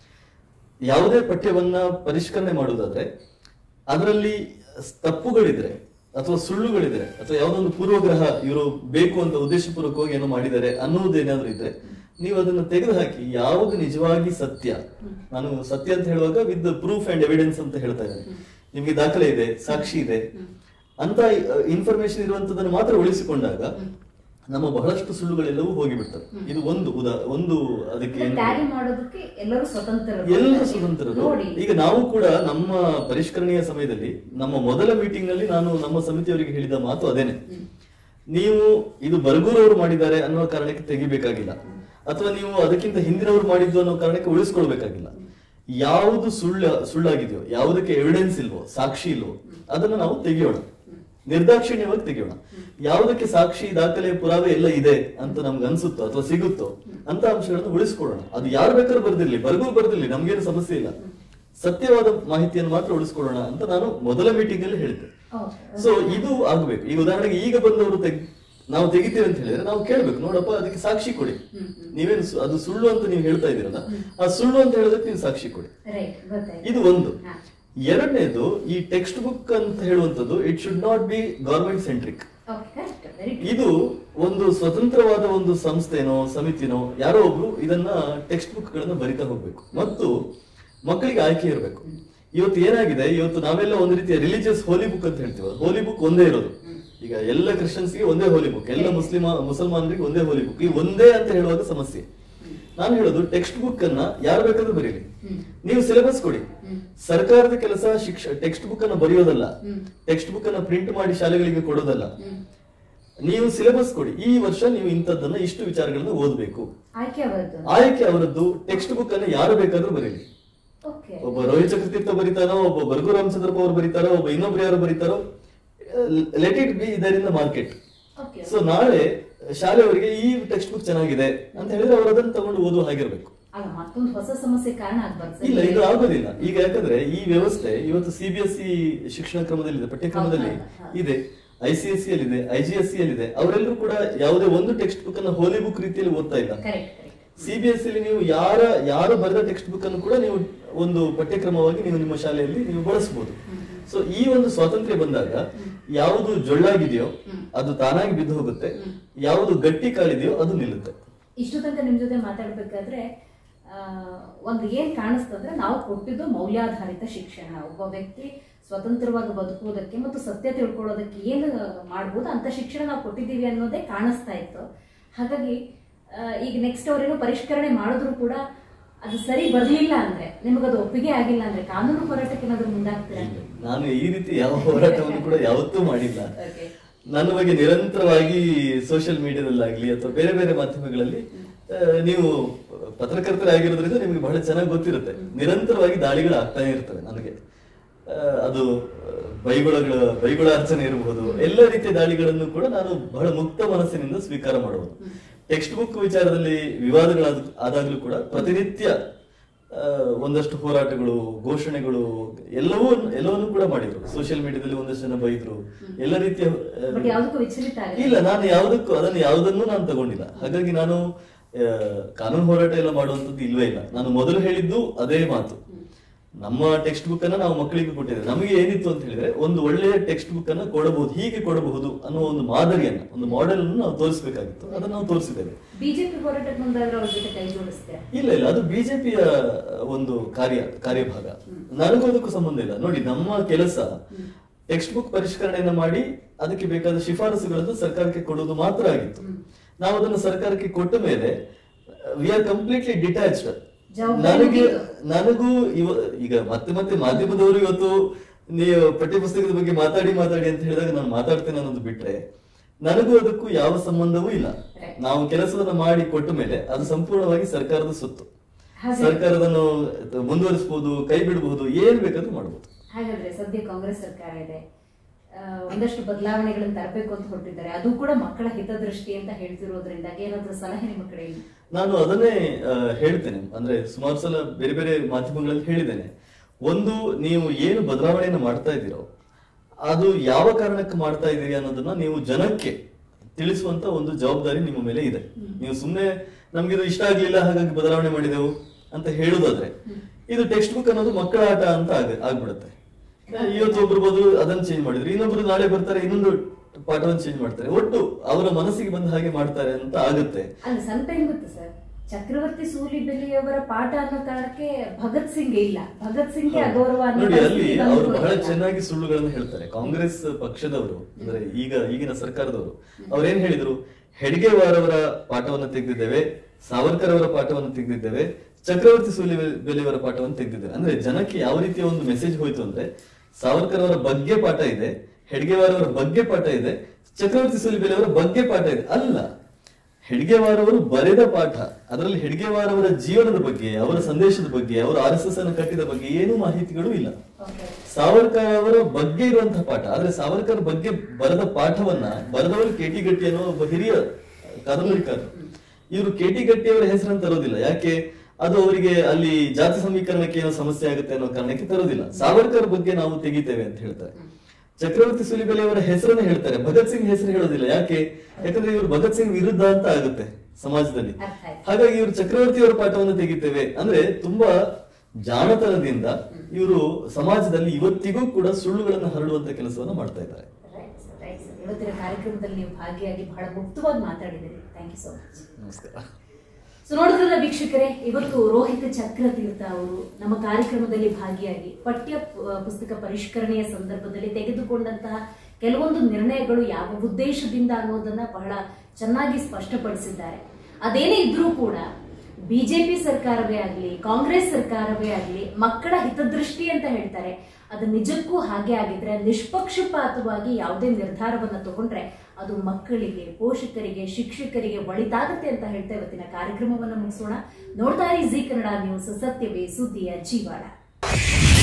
ಯಾವುದೇ ಪಠ್ಯವನ್ನ ಪರಿಷ್ಕರಣೆ ಮಾಡುವುದಾದ್ರೆ ಅದರಲ್ಲಿ ತಪ್ಪುಗಳಿದ್ರೆ ಅಥವಾ ಸುಳ್ಳುಗಳಿದ್ರೆ ಅಥವಾ ಯಾವುದೊಂದು ಪೂರ್ವಗ್ರಹ ಇವರು ಬೇಕು ಅಂತ ಉದ್ದೇಶಪೂರ್ವಕವಾಗಿ ಏನೋ ಮಾಡಿದ್ದಾರೆ ಅನ್ನುವುದೇನಾದ್ರೂ ಇದ್ರೆ ನೀವು ಅದನ್ನ ತೆಗೆದುಹಾಕಿ ಯಾವುದು ನಿಜವಾಗಿ ಸತ್ಯ ನಾನು ಸತ್ಯ ಅಂತ ಹೇಳುವಾಗ ವಿತ್ ಪ್ರೂಫ್ ಅಂಡ್ ಎವಿಡೆನ್ಸ್ ಅಂತ ಹೇಳ್ತಾ ಇದ್ದೇನೆ ನಿಮ್ಗೆ ದಾಖಲೆ ಇದೆ ಸಾಕ್ಷಿ ಇದೆ ಅಂತ ಇನ್ಫಾರ್ಮೇಶನ್ ಇರುವಂತದನ್ನು ಮಾತ್ರ ಉಳಿಸಿಕೊಂಡಾಗ ನಮ್ಮ ಬಹಳಷ್ಟು ಸುಳ್ಳುಗಳೆಲ್ಲವೂ ಹೋಗಿಬಿಡ್ತವೆ ಇದು ಒಂದು ಉದಾ ಒಂದು ಅದಕ್ಕೆ ಏನು- ಟ್ಯಾಲಿ ಮಾಡೋದಕ್ಕೆ ಎಲ್ಲರೂ ಸ್ವತಂತ್ರರು ಎಲ್ಲರೂ ಸ್ವತಂತ್ರರು ನೋಡಿ ಈಗ ನಾವು ಕೂಡ ನಮ್ಮ ಪರಿಷ್ಕರಣೆಯ ಸಮಯದಲ್ಲಿ ನಮ್ಮ ಮೊದಲ ಮೀಟಿಂಗ್ ನಲ್ಲಿ ನಾನು ನಮ್ಮ ಸಮಿತಿಯವರಿಗೆ ಹೇಳಿದ ಮಾತು ಅದೇನೆ ನೀವು ಇದು ಬರ್ಗೂರವರು ಮಾಡಿದ್ದಾರೆ ಅನ್ನೋ ಕಾರಣಕ್ಕೆ ತೆಗಿಬೇಕಾಗಿಲ್ಲ ಅಥವಾ ನೀವು ಅದಕ್ಕಿಂತ ಹಿಂದಿನವರು ಮಾಡಿದ್ದು ಅನ್ನೋ ಕಾರಣಕ್ಕೆ ಉಳಿಸ್ಕೊಳ್ಬೇಕಾಗಿಲ್ಲ ಯಾವುದು ಸುಳ್ಳ ಸುಳ್ಳಾಗಿದೆಯೋ ಯಾವುದಕ್ಕೆ ಎವಿಡೆನ್ಸ್ ಇಲ್ವೋ ಸಾಕ್ಷಿ ಇಲ್ವೋ ಅದನ್ನು ನಾವು ತೆಗೆಯೋಣ ನಿರ್ದಾಕ್ಷಿಣ್ಯವಾಗಿ ತೆಗೆಯೋಣ ಯಾವುದಕ್ಕೆ ಸಾಕ್ಷಿ ದಾಖಲೆ ಪುರಾವೆ ಎಲ್ಲ ಇದೆ ಅಂತ ನಮ್ಗೆ ಅನ್ಸುತ್ತೋ ಅಥವಾ ಸಿಗುತ್ತೋ ಅಂತ ಅಂಶಗಳನ್ನು ಉಳಿಸ್ಕೊಳ್ಳೋಣ ಅದು ಯಾರು ಬೇಕಾದ್ರೂ ಬರ್ದಿರ್ಲಿ ಬರ್ಗೂರು ಬರ್ದಿರ್ಲಿ ನಮ್ಗೇನು ಸಮಸ್ಯೆ ಇಲ್ಲ ಸತ್ಯವಾದ ಮಾಹಿತಿಯನ್ನು ಮಾತ್ರ ಉಳಿಸ್ಕೊಳ್ಳೋಣ ಅಂತ ನಾನು ಮೊದಲ ಮೀಟಿಂಗ್ ಅಲ್ಲಿ ಹೇಳಿದ್ದೆ Okay. ಸೊ ಇದು ಆಗ್ಬೇಕು ಈಗ ಉದಾಹರಣೆಗೆ ಈಗ ಬಂದವರು ತೆಗ್ ನಾವು ತೆಗಿತೀವಿ ಅಂತ ಹೇಳಿದ್ರೆ ನಾವು ಕೇಳ್ಬೇಕು ನೋಡಪ್ಪ ಅದಕ್ಕೆ ಸಾಕ್ಷಿ ಕೊಡಿ ನೀವೇನು ಸು- ಅದು ಸುಳ್ಳು ಅಂತ ನೀವು ಹೇಳ್ತಾ ಇದೀರಲ್ಲ ಆ ಸುಳ್ಳು ಅಂತ ಹೇಳೋದಕ್ಕೆ ನೀವು ಸಾಕ್ಷಿ ಕೊಡಿ ರೈಟ್ ಗೊತ್ತಾಯ್ತು ಇದು ಒಂದು ಹಾ. ಎರಡನೇದು ಈ ಟೆಕ್ಸ್ಟ್ ಬುಕ್ ಅಂತ ಹೇಳುವಂತದ್ದು it should not be government centric okay correct very ಇದು ಒಂದು ಸ್ವತಂತ್ರವಾದ ಒಂದು ಸಂಸ್ಥೆನೋ ಸಮಿತಿನೋ ಯಾರೋ ಒಬ್ರು ಇದನ್ನ ಟೆಕ್ಸ್ಟ್ ಬುಕ್ ಗಳನ್ನ ಬರಿತಾ ಹೋಗ್ಬೇಕು ಮತ್ತು ಮಕ್ಕಳಿಗೆ ಆಯ್ಕೆ ಇರಬೇಕು ಇವತ್ತು ಏನಾಗಿದೆ ಇವತ್ತು ನಾವೆಲ್ಲ ಒಂದು ರೀತಿಯ ರಿಲಿಜಿಯಸ್ ಹೋಲಿ ಬುಕ್ ಅಂತ ಹೇಳ್ತೀವಿ ಹೋಲಿ ಬುಕ್ ಒಂದೇ ಇರೋದು ಈಗ ಎಲ್ಲ ಕ್ರಿಶ್ಚಿಯನ್ಸ್ಗೆ ಒಂದೇ ಹೋಲಿ ಬುಕ್ ಎಲ್ಲ ಮುಸ್ಲಿಮ ಮುಸಲ್ಮಾನರಿಗೆ ಒಂದೇ ಹೋಲಿ ಬುಕ್ ಈ ಒಂದೇ ಅಂತ ಹೇಳುವಾಗ ಸಮಸ್ಯೆ ನಾನು ಹೇಳೋದು ಟೆಕ್ಸ್ಟ್ ಬುಕ್ ಅನ್ನ ಯಾರು ಬೇಕಾದ್ರೂ ಬರೀಲಿ ನೀವು ಸಿಲೆಬಸ್ ಕೊಡಿ ಸರ್ಕಾರದ ಕೆಲಸ ಶಿಕ್ಷ ಟೆಕ್ಸ್ಟ್ ಬುಕ್ ಅನ್ನ ಬರೆಯೋದಲ್ಲ ಟೆಕ್ಸ್ಟ್ ಬುಕ್ ಅನ್ನ ಪ್ರಿಂಟ್ ಮಾಡಿ ಶಾಲೆಗಳಿಗೆ ಕೊಡೋದಲ್ಲ ನೀವು ಸಿಲೆಬಸ್ ಕೊಡಿ ಈ ವರ್ಷ ನೀವು ಇಂಥದ್ದನ್ನ ಇಷ್ಟು ವಿಚಾರಗಳನ್ನ ಓದಬೇಕು ಆಯ್ಕೆ ಅವರದ್ದು ಆಯ್ಕೆ ಅವರದ್ದು ಟೆಕ್ಸ್ಟ್ ಬುಕ್ ಅನ್ನ ಯಾರು ಬೇಕಾದ್ರೂ ಬರೀಲಿ ಓಕೆ ಒಬ್ಬ ರೋಹಿತ್ ಚಕ್ರತೀರ್ಥ ಬರೀತಾರೋ ಒಬ್ಬ ಬರ್ಗು ರಾಮಚಂದ್ರಪ್ಪ ಅವರು ಬರೀತಾರೋ ಒಬ್ಬ ಇನ್ನೊಬ್ರು ಯಾರು ಬರೀತಾರೋ ಲೆಟ್ ಇಟ್ ಬಿ ಇದರಿಂದ ಮಾರ್ಕೆಟ್ ಓಕೆ ಸೊ ನಾಳೆ ಶಾಲೆಯವರಿಗೆ ಈ ಟೆಕ್ಸ್ಟ್ ಬುಕ್ ಚೆನ್ನಾಗಿದೆ ಅಂತ ಹೇಳಿದ್ರೆ ಅವರು ಅದನ್ನ ತಗೊಂಡು ಓದುವ ಹಾಗಿರ್ಬೇಕು ಅಲ್ಲ ಮತ್ತೊಂದು ಹೊಸ ಸಮಸ್ಯೆ ಕಾರಣ ಆಗ್ಬಾರ್ದು ಇಲ್ಲ ಇದು ಆಗೋದಿಲ್ಲ ಈಗ ಯಾಕಂದ್ರೆ ಈ ವ್ಯವಸ್ಥೆ ಇವತ್ತು ಸಿಬಿಎಸ್ಇ ಶಿಕ್ಷಣ ಕ್ರಮದಲ್ಲಿದೆ ಪಠ್ಯಕ್ರಮದಲ್ಲಿ ಹೌದು, ಹೌದು. ಇದೆ ಐ ಸಿ ಎಸ್ ಸಿ ಅಲ್ಲಿದೆ ಐ ಜಿ ಎಸ್ ಸಿ ಅಲ್ಲಿದೆ ಅವರೆಲ್ಲರೂ ಕೂಡ ಯಾವುದೇ ಒಂದು ಟೆಕ್ಸ್ಟ್ ಬುಕ್ ಅನ್ನ ಹೋಲಿ ಬುಕ್ ರೀತಿಯಲ್ಲಿ ಓದ್ತಾ ಇಲ್ಲ ಕರೆಕ್ಟ್ ಕರೆಕ್ಟ್ ಸಿಬಿಎಸ್ ಅಲ್ಲಿ ನೀವು ಯಾರ ಯಾರು ಬರೆದ ಟೆಕ್ಸ್ಟ್ ಬುಕ್ ಅನ್ನು ಕೂಡ ನೀವು ಒಂದು ಪಠ್ಯಕ್ರಮವಾಗಿ ನೀವು ನಿಮ್ಮ ಶಾಲೆಯಲ್ಲಿ ನೀವು ಬಳಸಬಹುದು ಸೊ ಈ ಒಂದು ಸ್ವಾತಂತ್ರ್ಯ ಬಂದಾಗ ಯಾವುದು ಜೊಳ್ಳಾಗಿದೆಯೋ ಅದು ತಾನಾಗಿ ಬಿದ್ದು ಹೋಗುತ್ತೆ ಯಾವುದು ಗಟ್ಟಿ ಕಾಲಿದೆಯೋ ಅದು ನಿಲ್ಲುತ್ತೆ ಇಷ್ಟು ತನಕ ನಿಮ್ ಜೊತೆ ಮಾತಾಡ್ಬೇಕಾದ್ರೆ ಆ, ಒಂದು ಏನ್ ಕಾಣಿಸ್ತಂದ್ರೆ ನಾವು ಕೊಟ್ಟಿದ್ದು ಮೌಲ್ಯಾಧಾರಿತ ಶಿಕ್ಷಣ ಒಬ್ಬ ವ್ಯಕ್ತಿ ಸ್ವತಂತ್ರವಾಗಿ ಬದುಕುವುದಕ್ಕೆ ಮತ್ತು ಸತ್ಯ ತಿಳ್ಕೊಳ್ಳೋದಕ್ಕೆ ಏನು ಮಾಡ್ಬೋದು ಅಂತ ಶಿಕ್ಷಣ ನಾವು ಕೊಟ್ಟಿದ್ದೀವಿ ಅನ್ನೋದೇ ಕಾಣಿಸ್ತಾ ಇತ್ತು ಹಾಗಾಗಿ ಆ, ಈಗ ನೆಕ್ಸ್ಟ್ ಅವರೇನೋ ಪರಿಷ್ಕರಣೆ ಮಾಡಿದ್ರು ಕೂಡ ಅದು ಸರಿ ಬರ್ಲಿಲ್ಲ ಅಂದ್ರೆ ನಿಮಗದು ಒಪ್ಪಿಗೆ ಆಗಿಲ್ಲ ಅಂದ್ರೆ ಕಾನೂನು ಹೋರಾಟಕ್ಕೆ ಏನಾದ್ರು ಮುಂದಾಗ್ತೀರಾ ನಾನು ಈ ರೀತಿ ಯಾವ ಹೋರಾಟವನ್ನು ಕೂಡ ಯಾವತ್ತೂ ಮಾಡಿಲ್ಲ ಓಕೆ ನನ್ನ ಬಗ್ಗೆ ನಿರಂತರವಾಗಿ ಸೋಷಿಯಲ್ ಮೀಡಿಯಾದಲ್ಲಾಗ್ಲಿ ಅಥವಾ ಬೇರೆ ಬೇರೆ ಮಾಧ್ಯಮಗಳಲ್ಲಿ ಆ, ನೀವು ಪತ್ರಕರ್ತರಾಗಿರೋದ್ರಿಂದ ನಿಮಗೆ ಬಹಳ ಚೆನ್ನಾಗಿ ಗೊತ್ತಿರುತ್ತೆ ನಿರಂತರವಾಗಿ ದಾಳಿಗಳು ಆಗ್ತಾನೆ ಇರ್ತವೆ ನನಗೆ ಆ, ಅದು ಆ, ಬೈಗುಳಗಳ ಬೈಗುಳ ಅರ್ಚನೆ ಇರಬಹುದು ಎಲ್ಲ ರೀತಿಯ ದಾಳಿಗಳನ್ನು ಕೂಡ ನಾನು ಬಹಳ ಮುಕ್ತ ಮನಸ್ಸಿನಿಂದ ಸ್ವೀಕಾರ ಮಾಡುವುದು ಟೆಕ್ಸ್ಟ್ ಬುಕ್ ವಿಚಾರದಲ್ಲಿ ವಿವಾದಗಳಾದ ಆದಾಗಲೂ ಕೂಡ ಪ್ರತಿನಿತ್ಯ ಆ, ಒಂದಷ್ಟು ಹೋರಾಟಗಳು ಘೋಷಣೆಗಳು ಎಲ್ಲವೂ ಎಲ್ಲವನ್ನೂ ಕೂಡ ಮಾಡಿದ್ರು ಸೋಷಿಯಲ್ ಮೀಡಿಯಾದಲ್ಲಿ ಒಂದಷ್ಟು ಜನ ಬೈದ್ರು ಎಲ್ಲ ರೀತಿಯ ಆ, ಬಟ್ ಯಾವುದಕ್ಕೂ ವಿಚಲಿತ ಆಗಿಲ್ಲ ಇಲ್ಲ ನಾನು ಯಾವುದಕ್ಕೂ ಅದನ್ನು ಯಾವುದನ್ನು ನಾನು ತಗೊಂಡಿಲ್ಲ ಹಾಗಾಗಿ ನಾನು ಆ, ಕಾನೂನು ಹೋರಾಟ ಎಲ್ಲ ಮಾಡುವಂತದ್ದು ಇಲ್ವೇ ಇಲ್ಲ ನಾನು ಮೊದಲು ಹೇಳಿದ್ದು ಅದೇ ಮಾತು ನಮ್ಮ ಟೆಕ್ಸ್ಟ್ ಬುಕ್ ಅನ್ನ ನಾವು ಮಕ್ಕಳಿಗೆ ಕೊಟ್ಟಿದ್ದೇವೆ ನಮಗೆ ಏನಿತ್ತು ಅಂತ ಹೇಳಿದ್ರೆ ಒಂದು ಒಳ್ಳೆಯ ಟೆಕ್ಸ್ಟ್ ಬುಕ್ ಅನ್ನ ಕೊಡಬಹುದು ಹೀಗೆ ಕೊಡಬಹುದು ಅನ್ನೋ ಒಂದು ಮಾದರಿಯನ್ನ ಒಂದು ಮಾಡೆಲ್ ಅನ್ನು ನಾವು ತೋರಿಸಬೇಕಾಗಿತ್ತು ಅದನ್ನ ನಾವು ತೋರಿಸಿದ್ದೇವೆ ಬಿಜೆಪಿ ಹೋರಾಟಕ್ಕೆ ಮುಂದಾದ್ರೆ ಅವ್ರ ಜೊತೆ ಕೈ ಜೋಡಿಸ್ತೀರಾ ಇಲ್ಲ ಇಲ್ಲ ಅದು ಬಿಜೆಪಿಯ ಒಂದು ಕಾರ್ಯ ಕಾರ್ಯಭಾಗ ನನಗೂ ಅದಕ್ಕೂ ಸಂಬಂಧ ಇಲ್ಲ ನೋಡಿ ನಮ್ಮ ಕೆಲಸ ಟೆಕ್ಸ್ಟ್ ಬುಕ್ ಪರಿಷ್ಕರಣೆಯನ್ನ ಮಾಡಿ ಅದಕ್ಕೆ ಬೇಕಾದ ಶಿಫಾರಸುಗಳನ್ನು ಸರ್ಕಾರಕ್ಕೆ ಕೊಡುವುದು ಮಾತ್ರ ಆಗಿತ್ತು ನಾವು ಅದನ್ನು ಸರ್ಕಾರಕ್ಕೆ ಕೊಟ್ಟ ಮೇಲೆ ವಿ ಆರ್ ಕಂಪ್ಲೀಟ್ಲಿ ಡಿಟ್ಯಾಚ್ಡ್ ಜವಾಬ್ದಾರಿ ನನಗೆ ಮುಗೀತು. ನನಗೂ ಇವ ಈಗ ಮತ್ತೆ ಮತ್ತೆ ಮಾಧ್ಯಮದವರು ಇವತ್ತು ನೀವು ಪಠ್ಯಪುಸ್ತಕದ ಬಗ್ಗೆ ಮಾತಾಡಿ ಮಾತಾಡಿ ಅಂತ ಹೇಳಿದಾಗ ನಾನು ಮಾತಾಡ್ತೇನೆ ಅನ್ನೋದು ಬಿಟ್ರೆ ನನಗೂ ಅದಕ್ಕೂ ಯಾವ ಸಂಬಂಧವೂ ಇಲ್ಲ Right. ನಾವು ಕೆಲಸವನ್ನ ಮಾಡಿ ಕೊಟ್ಟ ಮೇಲೆ ಅದು ಸಂಪೂರ್ಣವಾಗಿ ಸರ್ಕಾರದ ಸೊತ್ತು ಹಾಗೆ- ಸರ್ಕಾರದನ್ನು ಮುಂದುವರಿಸಬಹುದು ಕೈ ಬಿಡಬಹುದು ಏನ್ ಬೇಕಾದ್ರೂ ಮಾಡಬಹುದು ಹಾಗಾದ್ರೆ ಸದ್ಯ ಕಾಂಗ್ರೆಸ್ ಸರ್ಕಾರ ಇದೆ ಆ, ಒಂದಷ್ಟು ಬದಲಾವಣೆಗಳನ್ನು ತರಬೇಕು ಅಂತ ಹೊರಟಿದ್ದಾರೆ ಅದು ಕೂಡ ಮಕ್ಕಳ ಹಿತದೃಷ್ಟಿ ಅಂತ ಹೇಳ್ತಿರೋದ್ರಿಂದಾಗಿ ಏನಾದ್ರೂ ಸಲಹೆ ನಿಮ್ಮ ಕಡೆಯಿಂದ ನಾನು ಅದನ್ನೇ ಆ, ಹೇಳ್ತೇನೆ ಅಂದ್ರೆ ಸುಮಾರು ಸಲ ಬೇರೆ ಬೇರೆ ಮಾಧ್ಯಮಗಳಲ್ಲಿ ಹೇಳಿದ್ದೇನೆ ಒಂದು ನೀವು ಏನು ಬದಲಾವಣೆಯನ್ನು ಮಾಡ್ತಾ ಇದ್ದೀರೋ ಅದು ಯಾವ ಕಾರಣಕ್ಕೆ ಮಾಡ್ತಾ ಇದ್ದೀರಿ ಅನ್ನೋದನ್ನ ನೀವು ಜನಕ್ಕೆ ತಿಳಿಸುವಂತ ಒಂದು ಜವಾಬ್ದಾರಿ ನಿಮ್ಮ ಮೇಲೆ ಇದೆ ನೀವು ಸುಮ್ಮನೆ ನಮ್ಗೆ ಇದು ಇಷ್ಟ ಆಗ್ಲಿಲ್ಲ ಹಾಗಾಗಿ ಬದಲಾವಣೆ ಮಾಡಿದೆವು ಅಂತ ಹೇಳುದಾದ್ರೆ ಇದು ಟೆಕ್ಸ್ಟ್ ಬುಕ್ ಅನ್ನೋದು ಮಕ್ಕಳ ಆಟ ಅಂತ ಆಗ ಆಗ್ಬಿಡುತ್ತೆ ಇವತ್ತು ಒಬ್ರು ಬದಲು ಅದನ್ನ ಚೇಂಜ್ ಮಾಡಿದ್ರು ಇನ್ನೊಬ್ರು ನಾಳೆ ಬರ್ತಾರೆ ಇನ್ನೊಂದು ಪಾಠವನ್ನು ಚೇಂಜ್ ಮಾಡ್ತಾರೆ ಒಟ್ಟು ಅವರ ಮನಸ್ಸಿಗೆ ಬಂದ ಹಾಗೆ ಮಾಡ್ತಾರೆ ಅಂತ ಆಗುತ್ತೆ ಅಲ್ಲಿ ಸ್ವಲ್ಪ ಏನ್ ಗೊತ್ತಾ ಸರ್ ಚಕ್ರವರ್ತಿ ಸೂಲಿಬೆಲೆಯವರ ಪಾಠ ಅನ್ನೋ ಕಾರಣಕ್ಕೆ ಭಗತ್ ಸಿಂಗ್ ಇಲ್ಲ ಭಗತ್ ಸಿಂಗ್ ಅಗೌರವ ಅನ್ನೋ ನೋಡಿ ಅಲ್ಲಿ ಪರಿಸ್ಥಿತಿ ಅವರು ಬಂದು ಬಹಳ ಹೋಗಿಲ್ಲ. ಚೆನ್ನಾಗಿ ಸುಳ್ಳುಗಳನ್ನು ಹೇಳ್ತಾರೆ ಕಾಂಗ್ರೆಸ್ ಪಕ್ಷದವರು ಅಂದ್ರೆ ಈಗ ಈಗಿನ ಸರ್ಕಾರದವರು ಅವ್ರೇನ್ ಹೇಳಿದ್ರು ಹೆಡ್ಗೇವಾರವರ ಪಾಠವನ್ನು ತೆಗೆದಿದ್ದೇವೆ ಸಾವರ್ಕರ್ ಅವರ ಪಾಠವನ್ನು ತೆಗೆದಿದ್ದೇವೆ ಚಕ್ರವರ್ತಿ ಸೂಲಿ ಬೆಲೆಯವರ ಪಾಠವನ್ನು ತೆಗೆದಿದ್ದೇವೆ ಅಂದ್ರೆ ಜನಕ್ಕೆ ಯಾವ ರೀತಿಯ ಒಂದು ಮೆಸೇಜ್ ಹೋಯ್ತು ಅಂದ್ರೆ ಸಾವರ್ಕರ್ ಅವರ ಬಗ್ಗೆ ಪಾಠ ಇದೆ ಹೆಡ್ಗೇವಾರ್ ಅವರ ಬಗ್ಗೆ ಪಾಠ ಇದೆ ಚಕ್ರವರ್ತಿ ಸೂಲಿಬೆಲೆ ಅವರ ಬಗ್ಗೆ ಪಾಠ ಇದೆ ಅಲ್ಲ ಹೆಡ್ಗೇವಾರ್ ಅವರು ಬರೆದ ಪಾಠ ಅದರಲ್ಲಿ ಹೆಡ್ಗೇವಾರ್ ಅವರ ಜೀವನದ ಬಗ್ಗೆ ಅವರ ಸಂದೇಶದ ಬಗ್ಗೆ ಅವರು ಆರ್ ಎಸ್ ಎಸ್ ಅನ್ನು ಕಟ್ಟಿದ ಬಗ್ಗೆ ಏನೂ ಮಾಹಿತಿಗಳು ಇಲ್ಲ Okay. ಸಾವರ್ಕರ್ ಅವರ ಬಗ್ಗೆ ಇರುವಂತಹ ಪಾಠ ಆದ್ರೆ ಸಾವರ್ಕರ್ ಬಗ್ಗೆ ಬರೆದ ಪಾಠವನ್ನ ಬರೆದವರು ಕೆ ಟಿ ಗಟ್ಟಿ ಅನ್ನೋ ಒಬ್ಬ ಹಿರಿಯ ಕಾದಂಬರಿಕಾರ ಇವರು ಕೆ ಟಿ ಗಟ್ಟಿ ಅವರ ಹೆಸರನ್ನು ತರೋದಿಲ್ಲ ಯಾಕೆ ಅದು ಅವರಿಗೆ ಅಲ್ಲಿ ಜಾತಿ ಸಮೀಕರಣಕ್ಕೆ ಏನೋ ಸಮಸ್ಯೆ ಆಗುತ್ತೆ ಅನ್ನೋ ಕಾರಣಕ್ಕೆ ತರೋದಿಲ್ಲ ಸಾವರ್ಕರ್ ಬಗ್ಗೆ ನಾವು ತೆಗಿತೇವೆ ಅಂತ ಹೇಳ್ತಾರೆ ಚಕ್ರವರ್ತಿ ಸುಲಿಬೆಲೆ ಅವರ ಹೆಸರನ್ನು ಹೇಳ್ತಾರೆ ಭಗತ್ ಸಿಂಗ್ ಹೆಸರು ಹೇಳೋದಿಲ್ಲ ಯಾಕೆ ಯಾಕಂದ್ರೆ ಇವರು ಭಗತ್ ಸಿಂಗ್ ವಿರುದ್ಧ ಅಂತ ಆಗುತ್ತೆ ಸಮಾಜದಲ್ಲಿ ಅರ್ಥ ಆಯ್ತು. ಹಾಗಾಗಿ ಇವರು ಚಕ್ರವರ್ತಿ ಅವರ ಪಾಠವನ್ನು ತೆಗಿತೇವೆ ಅಂದ್ರೆ ತುಂಬಾ ಜಾಣತನದಿಂದ ಇವರು ಸಮಾಜದಲ್ಲಿ ಇವತ್ತಿಗೂ ಕೂಡ ಸುಳ್ಳುಗಳನ್ನು ಹರಡುವಂತ ಕೆಲಸವನ್ನ ಮಾಡ್ತಾ ಇದ್ದಾರೆ Right, sir, right, sir. ಇವತ್ತಿನ ಕಾರ್ಯಕ್ರಮದಲ್ಲಿ ನೀವು ಭಾಗಿಯಾಗಿ ಬಹಳ ಮುಕ್ತವಾಗಿ ಮಾತಾಡಿದ್ದೀರಿ ಥ್ಯಾಂಕ್ ಯು ಸೋ ಮಚ್ ನಮಸ್ಕಾರ ಸೊ ನೋಡಿದ್ರಲ್ಲ ವೀಕ್ಷಕರೇ ಇವತ್ತು ರೋಹಿತ ಚಕ್ರತೀರ್ಥ ಅವರು ನಮ್ಮ ಕಾರ್ಯಕ್ರಮದಲ್ಲಿ ಭಾಗಿಯಾಗಿ ಪಠ್ಯ ಪ- ಪುಸ್ತಕ ಪರಿಷ್ಕರಣೆಯ ಸಂದರ್ಭದಲ್ಲಿ ತೆಗೆದುಕೊಂಡಂತಹ ಕೆಲವೊಂದು ನಿರ್ಣಯಗಳು ಯಾವ ಉದ್ದೇಶದಿಂದ ಅನ್ನೋದನ್ನ ಬಹಳ ಚೆನ್ನಾಗಿ ಸ್ಪಷ್ಟಪಡಿಸಿದ್ದಾರೆ ಅದೇನೇ ಇದ್ರೂ ಕೂಡ ಬಿಜೆಪಿ ಸರ್ಕಾರವೇ ಆಗಲಿ ಕಾಂಗ್ರೆಸ್ ಸರ್ಕಾರವೇ ಆಗಲಿ ಮಕ್ಕಳ ಹಿತದೃಷ್ಟಿ ಅಂತ ಹೇಳ್ತಾರೆ ಅದು ನಿಜಕ್ಕೂ ಹಾಗೆ ಆಗಿದ್ರೆ ನಿಷ್ಪಕ್ಷಪಾತವಾಗಿ ಯಾವುದೇ ನಿರ್ಧಾರವನ್ನ ತಗೊಂಡ್ರೆ ಅದು ಮಕ್ಕಳಿಗೆ ಪೋಷಕರಿಗೆ ಶಿಕ್ಷಕರಿಗೆ ಒಳಿತಾಗುತ್ತೆ ಅಂತ ಹೇಳ್ತಾ ಇವತ್ತಿನ ಕಾರ್ಯಕ್ರಮವನ್ನು ಮುಗಿಸೋಣ ನೋಡ್ತಾ ಇರಿ ಜಿ ಕನ್ನಡ ನ್ಯೂಸ್ ಸತ್ಯವೇ ಸುದ್ದಿಯ ಜೀವಾಳ